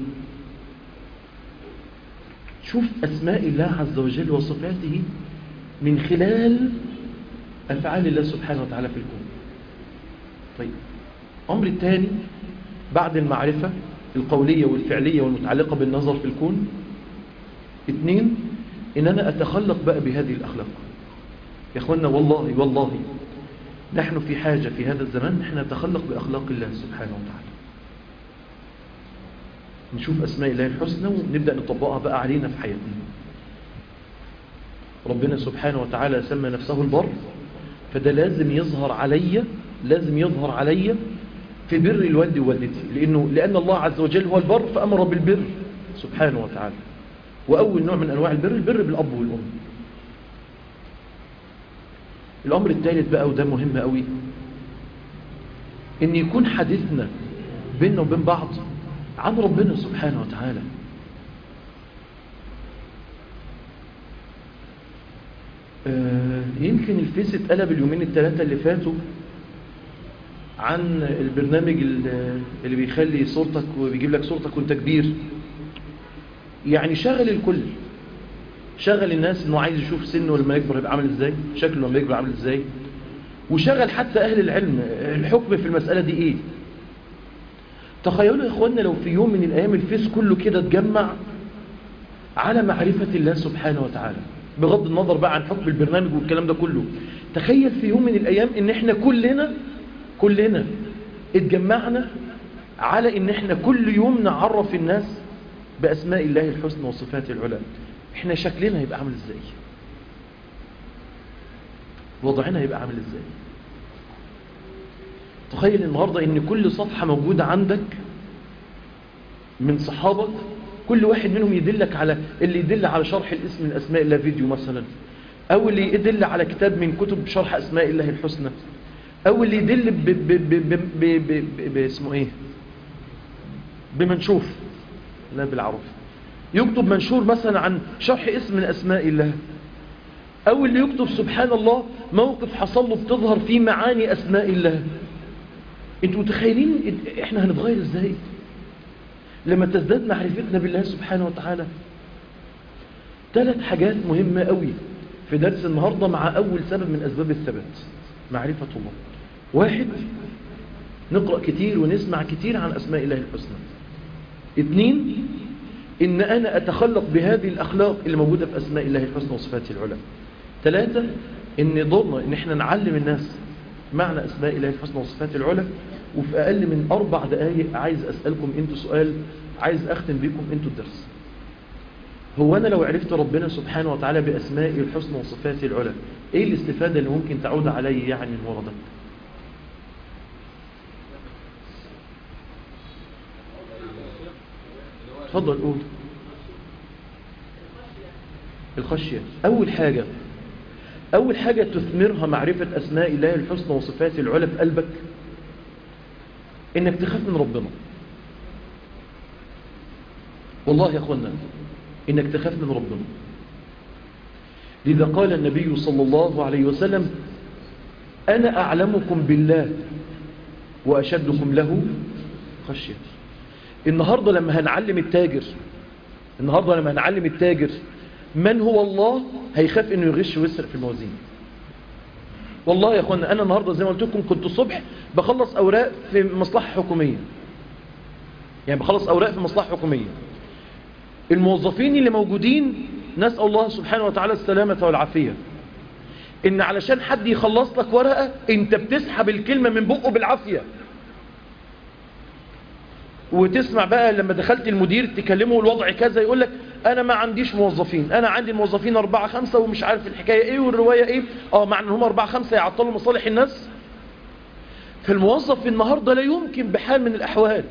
شوف أسماء الله عز وجل وصفاته من خلال أفعال الله سبحانه وتعالى في الكون طيب أمر الثاني بعد المعرفة القولية والفعلية والمتعلقة بالنظر في الكون اثنين إن أنا أتخلق بقى بهذه الأخلاق يا أخوانا والله والله نحن في حاجة في هذا الزمان نحن نتخلق بأخلاق الله سبحانه وتعالى نشوف أسماء الله الحسنى ونبدأ نطبقها بقى علينا في حياتنا ربنا سبحانه وتعالى سمى نفسه البر فده لازم يظهر علي لازم يظهر علي في بر الوالد ووالدتي لأنه لأن الله عز وجل هو البر فأمر بالبر سبحانه وتعالى وأول نوع من أنواع البر البر بالأب والأم الأمر الثالث بقى وده مهم قوي إن يكون حديثنا بيننا وبين بعض عن ربنا سبحانه وتعالى آه يمكن الفيس اتقلب اليومين الثلاثة اللي فاتوا عن البرنامج اللي بيخلي صورتك وبيجيب لك صورتك وانت كبير يعني شغل الكل شغل الناس انه عايز يشوف سنه لما يكبر يبقى عامل ازاي شكله لما يكبر عامل ازاي وشغل حتى اهل العلم الحكم في المسألة دي ايه تخيلوا يا اخوانا لو في يوم من الايام الفيس كله كده اتجمع على معرفة الله سبحانه وتعالى بغض النظر بقى عن حكم البرنامج والكلام ده كله تخيل في يوم من الايام ان احنا كلنا كلنا اتجمعنا على ان احنا كل يوم نعرف الناس باسماء الله الحسنى وصفاته العلى احنا شكلنا هيبقى عامل ازاي وضعنا هيبقى عامل ازاي تخيل النهاردة ان كل صفحة موجودة عندك من صحابك كل واحد منهم يدلك على اللي يدل على شرح الاسم من أسماء الله فيديو مثلا أو اللي يدل على كتاب من كتب شرح أسماء الله الحسنى أو اللي يدل ب ب ب ب ب ب ب باسمه إيه بمنشوف لا بالعرف يكتب منشور مثلا عن شرح اسم من أسماء الله أو اللي يكتب سبحان الله موقف حصل له بتظهر فيه معاني أسماء الله انتوا متخيلين احنا هنتغير ازاي لما تزداد معرفتنا بالله سبحانه وتعالى ثلاث حاجات مهمة قوي في درس النهاردة مع أول سبب من أسباب الثبات معرفة الله واحد نقرأ كتير ونسمع كتير عن أسماء الله الحسنى اثنين إن أنا أتخلق بهذه الأخلاق اللي موجودة في أسماء الله الحسنى وصفاته العلى ثلاثة إن دورنا إن احنا نعلم الناس معنى أسماء الله الحسنى وصفاته العلى وفي أقل من أربع دقايق عايز أسألكم أنتوا سؤال عايز أختم بكم أنتوا الدرس هو أنا لو عرفت ربنا سبحانه وتعالى بأسمائه الحسنى وصفاته العلى إيه الاستفادة اللي ممكن تعود علي يعني من ورا ده اتفضل قول الخشية أول حاجة أول حاجة تثمرها معرفة أسماء الله الحسنى وصفاته العلى في قلبك إنك تخاف من ربنا والله يا أخوانا إنك تخاف من ربنا لذا قال النبي صلى الله عليه وسلم أنا أعلمكم بالله وأشدكم له خشية النهاردة لما هنعلم التاجر النهاردة لما هنعلم التاجر من هو الله هيخاف انه يغش ويسرق في الموازين والله يا اخوانا انا النهاردة زي ما قلت لكم كنت الصبح بخلص اوراق في مصلحة حكومية يعني بخلص اوراق في مصلحة حكومية الموظفين اللي موجودين نسأل الله سبحانه وتعالى السلامة والعافية ان علشان حد يخلص لك ورقة انت بتسحب الكلمة من بقه بالعافية وتسمع بقى لما دخلت المدير تكلمه الوضع كذا يقول لك انا ما عنديش موظفين انا عندي الموظفين اربعة خمسة ومش عارف الحكاية ايه والرواية ايه اه معنى ان هم اربعة خمسة يعطلوا مصالح الناس فالموظف النهاردة لا يمكن بحال من الاحوال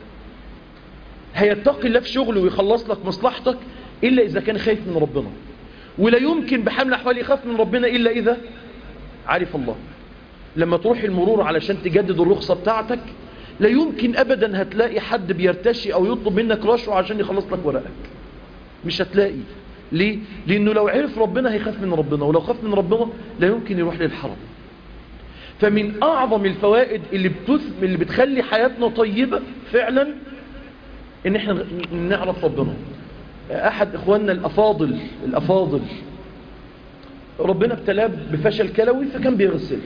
هيتقي الله في شغله ويخلص لك مصلحتك الا اذا كان خايف من ربنا ولا يمكن بحال من الاحوال يخاف من ربنا الا اذا عارف الله لما تروح المرور علشان تجدد الرخصة بتاعتك لا يمكن ابدا هتلاقي حد بيرتشي او يطلب منك رشوة عشان يخلص لك ورقك مش هتلاقي ليه لانه لو عرف ربنا هيخاف من ربنا ولو خاف من ربنا لا يمكن يروح للحرم فمن اعظم الفوائد اللي بتثم اللي بتخلي حياتنا طيبة فعلا ان احنا نعرف ربنا احد اخواننا الافاضل الافاضل ربنا ابتلاه بفشل كلوي فكان بيغسل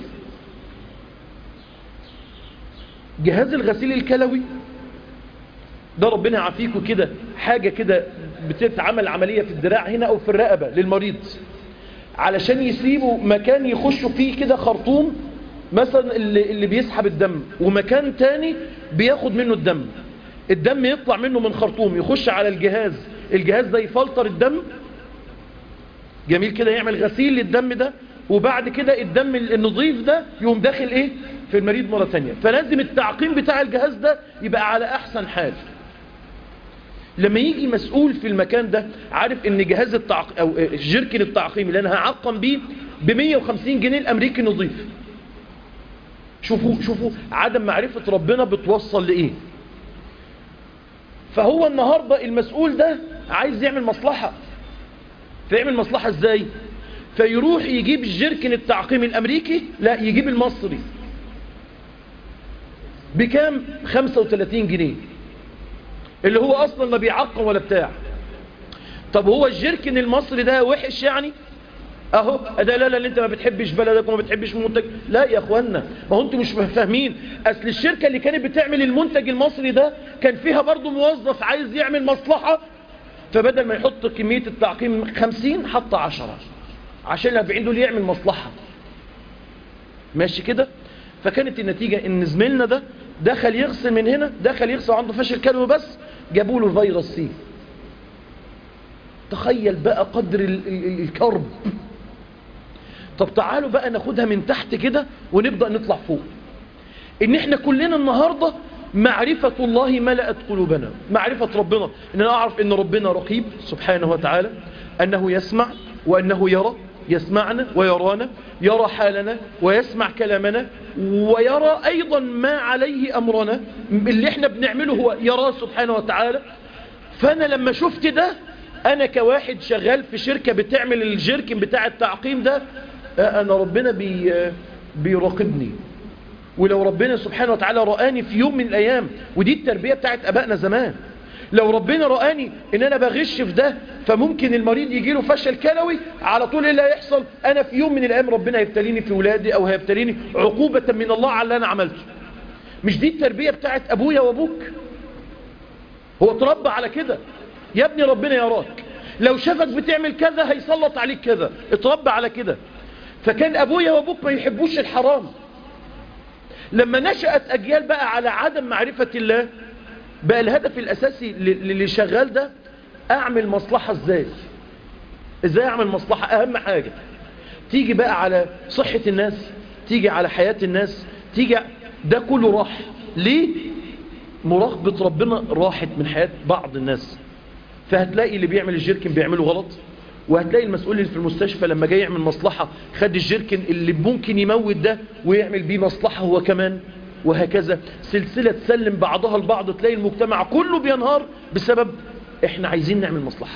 جهاز الغسيل الكلوي ده ربنا يعافيكوا كده حاجة كده بتتعمل عملية في الدراع هنا او في الرقبة للمريض علشان يسيبوا مكان يخشوا فيه كده خرطوم مثلا اللي, اللي بيسحب الدم ومكان تاني بياخد منه الدم الدم يطلع منه من خرطوم يخش على الجهاز الجهاز ده يفلتر الدم جميل كده يعمل غسيل للدم ده وبعد كده الدم النظيف ده يقوم داخل ايه في المريض مرة تانية فلازم التعقيم بتاع الجهاز ده يبقى على احسن حال لما يجي مسؤول في المكان ده عارف ان جهاز التعقيم او جركن التعقيم اللي انا هعقم بيه ب 150 جنيه الامريكي نظيف شوفوا شوفوا عدم معرفة ربنا بتوصل لايه فهو النهاردة المسؤول ده عايز يعمل مصلحة فيعمل مصلحة ازاي فيروح يجيب الجركن التعقيم الامريكي لا يجيب المصري بكام 35 جنيه اللي هو اصلا ما بيعقم ولا بتاع طب هو الجركن المصري ده وحش يعني اهو ده لا لا اللي انت ما بتحبش بلدك وما بتحبش منتج لا يا اخوانا ما هو انتوا مش فاهمين اصل الشركة اللي كانت بتعمل المنتج المصري ده كان فيها برضو موظف عايز يعمل مصلحة فبدل ما يحط كمية التعقيم 50 حط 10 عشان الأربعين دول يعمل مصلحة ماشي كده فكانت النتيجة ان زميلنا ده دخل يغسل من هنا دخل يغسل عنده فشل كلوي بس جابوا له الفيروس سي تخيل بقى قدر ال ال الكرب طب تعالوا بقى ناخدها من تحت كده ونبدأ نطلع فوق ان احنا كلنا النهاردة معرفة الله ملأت قلوبنا معرفة ربنا إن أنا أعرف أن ربنا رقيب سبحانه وتعالى أنه يسمع وأنه يرى يسمعنا ويرانا يرى حالنا ويسمع كلامنا ويرى أيضا ما عليه أمرنا اللي احنا بنعمله هو يراه سبحانه وتعالى فأنا لما شفت ده أنا كواحد شغال في شركة بتعمل الجيركن بتاع التعقيم ده أنا ربنا بي بيراقبني ولو ربنا سبحانه وتعالى رآني في يوم من الأيام ودي التربية بتاعت أبائنا زمان لو ربنا رآني ان انا بغش في ده فممكن المريض يجي له فشل كلوي على طول ايه اللي هيحصل انا في يوم من الايام ربنا هيبتليني في ولادي او هيبتليني عقوبة من الله على اللي انا عملته مش دي التربية بتاعت ابويا وابوك هو اتربى على كده يا ابني ربنا يراك لو شافك بتعمل كذا هيسلط عليك كذا اتربى على كده فكان ابويا وابوك ما يحبوش الحرام لما نشأت اجيال بقى على عدم معرفة الله بقى الهدف الأساسي اللي شغال ده أعمل مصلحة إزاي إزاي أعمل مصلحة أهم حاجة تيجي بقى على صحة الناس تيجي على حياة الناس تيجي ده كله راح ليه مراقبة ربنا راحت من حياة بعض الناس فهتلاقي اللي بيعمل الجيركن بيعمله غلط وهتلاقي المسؤول اللي في المستشفى لما جاي يعمل مصلحة خد الجيركن اللي ممكن يموت ده ويعمل بيه مصلحة هو كمان وهكذا سلسلة تسلم بعضها البعض تلاقي المجتمع كله بينهار بسبب احنا عايزين نعمل مصلحة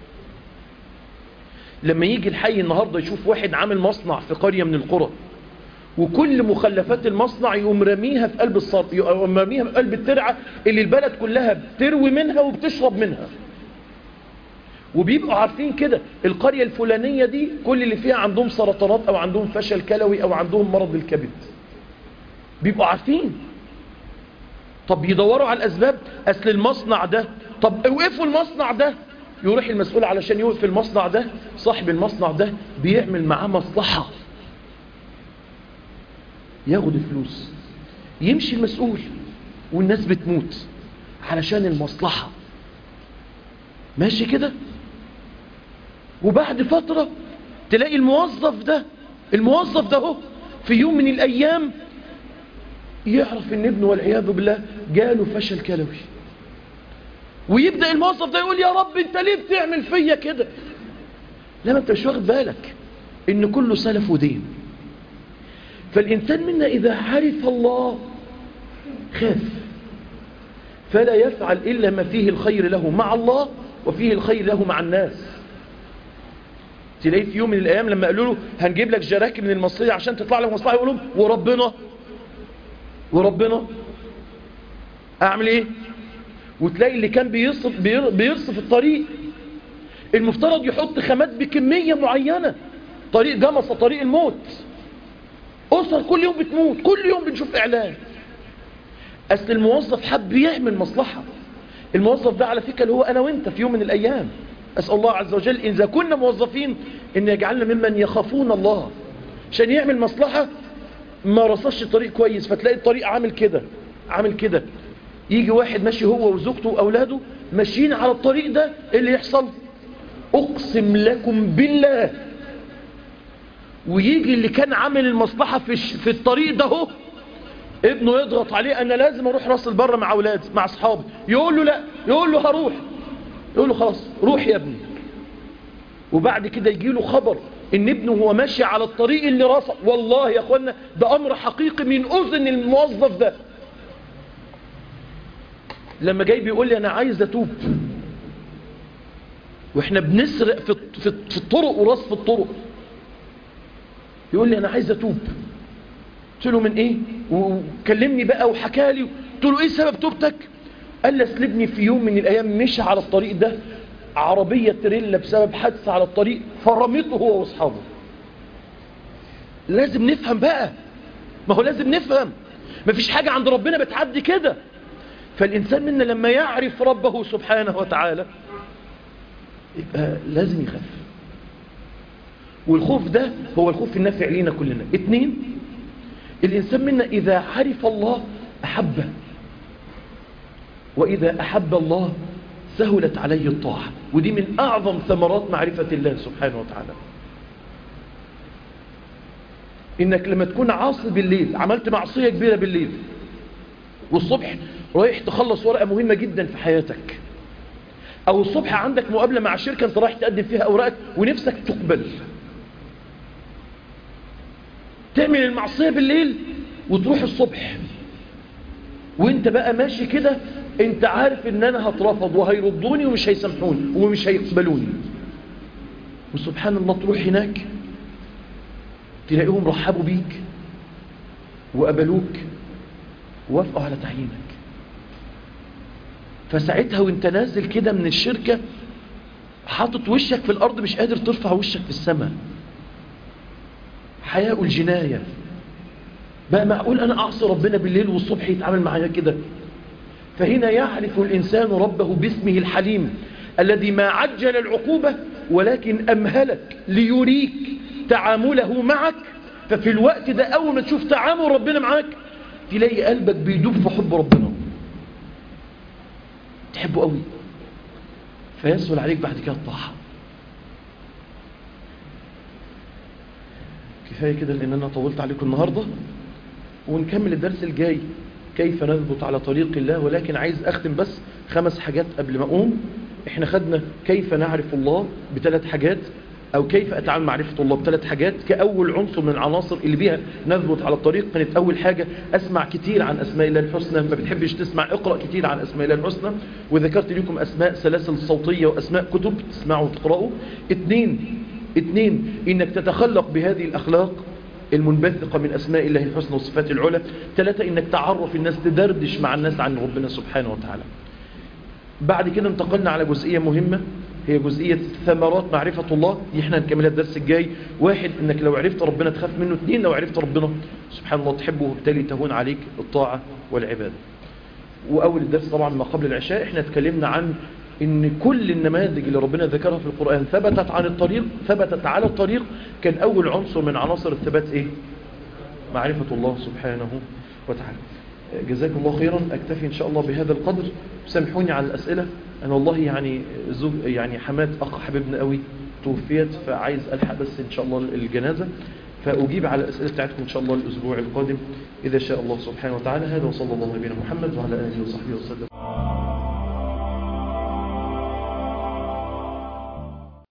لما يجي الحي النهاردة يشوف واحد عامل مصنع في قرية من القرى وكل مخلفات المصنع يقوم رميها في قلب الصرف يقوم رميها في قلب الترعة اللي البلد كلها بتروي منها وبتشرب منها وبيبقوا عارفين كده القرية الفلانية دي كل اللي فيها عندهم سرطانات او عندهم فشل كلوي او عندهم مرض الكبد بيبقوا عارفين طب يدوروا على الأسباب أصل المصنع ده طب اوقفوا المصنع ده يروح المسؤول علشان يوقف المصنع ده صاحب المصنع ده بيعمل معاه مصلحة ياخد الفلوس يمشي المسؤول والناس بتموت علشان المصلحة ماشي كده وبعد فترة تلاقي الموظف ده الموظف ده هو في يوم من الأيام يعرف ان ابنه والعياذ بالله جاله فشل كلوي ويبدأ الموظف ده يقول يا رب انت ليه بتعمل فيا كده لا ما انت مش واخد بالك ان كله سلف ودين فالإنسان منا إذا عرف الله خاف فلا يفعل إلا ما فيه الخير له مع الله وفيه الخير له مع الناس تلاقيه في يوم من الأيام لما قالوا له هنجيب لك جراكي من المصرية عشان تطلع لك مصلحة يقول لهم وربنا وربنا أعمل إيه وتلاقي اللي كان بيصف, بيرصف الطريق المفترض يحط خامات بكمية معينة طريق جمصة طريق الموت أسر كل يوم بتموت كل يوم بنشوف إعلان أصل الموظف حب يعمل مصلحة الموظف ده على فكرة اللي هو أنا وإنت في يوم من الأيام أسأل الله عز وجل إذا كنا موظفين إن يجعلنا ممن يخافون الله عشان يعمل مصلحة ما رصش الطريق كويس فتلاقي الطريق عامل كده عامل كده يجي واحد ماشي هو وزوجته وأولاده ماشيين على الطريق ده إيه اللي يحصل أقسم لكم بالله ويجي اللي كان عامل المصلحة في, في الطريق ده هو ابنه يضغط عليه أنا لازم أروح راس البر مع أولادي مع أصحابي يقول له لا يقول له هروح يقول له خلاص روح يا ابني وبعد كده يجي له خبر ان ابنه هو ماشي على الطريق اللي راسه والله يا اخوانا ده امر حقيقي من اذن الموظف ده لما جاي بيقول لي انا عايز اتوب واحنا بنسرق في في الطرق ورصف الطرق يقول لي انا عايز اتوب قلت له من ايه وكلمني بقى وحكى لي قلت له ايه سبب توبتك قال لي اصل ابني في يوم من الايام مشى على الطريق ده عربية تريلا بسبب حادثة على الطريق فرمته هو واصحابه لازم نفهم بقى ما هو لازم نفهم ما فيش حاجة عند ربنا بتعدي كده فالإنسان منا لما يعرف ربه سبحانه وتعالى يبقى لازم يخاف والخوف ده هو الخوف النافع لينا كلنا اتنين الإنسان منا إذا عرف الله أحبه وإذا أحب الله سهلت عليه الطاعة ودي من أعظم ثمرات معرفة الله سبحانه وتعالى إنك لما تكون عاصي بالليل عملت معصية كبيرة بالليل والصبح رايح تخلص ورقة مهمة جدا في حياتك او الصبح عندك مقابلة مع شركة انت رايح تقدم فيها اوراقك ونفسك تقبل تعمل المعصية بالليل وتروح الصبح وانت بقى ماشي كده انت عارف ان انا هترفض وهيردوني ومش هيسامحوني ومش هيقبلوني وسبحان الله تروح هناك تلاقيهم رحبوا بيك وقبلوك ووافقوا على تعيينك فساعتها وانت نازل كده من الشركة حاطط وشك في الارض مش قادر ترفع وشك في السماء حياء الجناية بقى معقول انا اعصي ربنا بالليل والصبح يتعامل معايا كده فهنا يعرف الانسان ربه باسمه الحليم الذي ما عجل العقوبة ولكن امهلك ليريك تعامله معك ففي الوقت ده اول ما تشوف تعامل ربنا معاك تلاقي قلبك بيدوب في حب ربنا تحبه قوي فيسهل عليك بعد كده الطاعة كفاية كده لأن أنا طولت عليكم النهاردة ونكمل الدرس الجاي كيف نثبت على طريق الله ولكن عايز أختم بس خمس حاجات قبل ما أقوم احنا خدنا كيف نعرف الله بثلاث حاجات أو كيف أتعامل معرفة الله بثلاث حاجات كأول عنصر من العناصر اللي بيها نثبت على الطريق كانت أول حاجة أسمع كتير عن أسماء الله الحسنى ما بتحبش تسمع اقرأ كتير عن أسماء الله الحسنى وذكرت لكم أسماء سلاسل صوتية وأسماء كتب تسمعوا وتقرأوا اثنين اثنين إنك تتخلق بهذه الأخلاق المنبثقة من أسماء الله الحسنى وصفات العلى ثلاثة إنك تعرف الناس تدردش مع الناس عن ربنا سبحانه وتعالى بعد كده انتقلنا على جزئية مهمة هي جزئية ثمرات معرفة الله دي احنا هنكملها الدرس الجاي واحد انك لو عرفت ربنا تخاف منه اثنين لو عرفت ربنا سبحان الله تحبه وبالتالي تهون عليك الطاعة والعبادة واول الدرس طبعا ما قبل العشاء احنا اتكلمنا عن ان كل النماذج اللي ربنا ذكرها في القرآن ثبتت عن الطريق ثبتت على الطريق كان اول عنصر من عناصر الثبات ايه معرفة الله سبحانه وتعالى جزاكم الله خيرا اكتفي ان شاء الله بهذا القدر سامحوني على الاسئله انا والله يعني زوج يعني حمات اخ حبيبنا قوي توفيت فعايز الحق بس ان شاء الله الجنازه فاجيب على الاسئله بتاعتكم ان شاء الله الاسبوع القادم اذا شاء الله سبحانه وتعالى هذا وصلى الله على نبينا محمد وعلى اله وصحبه وسلم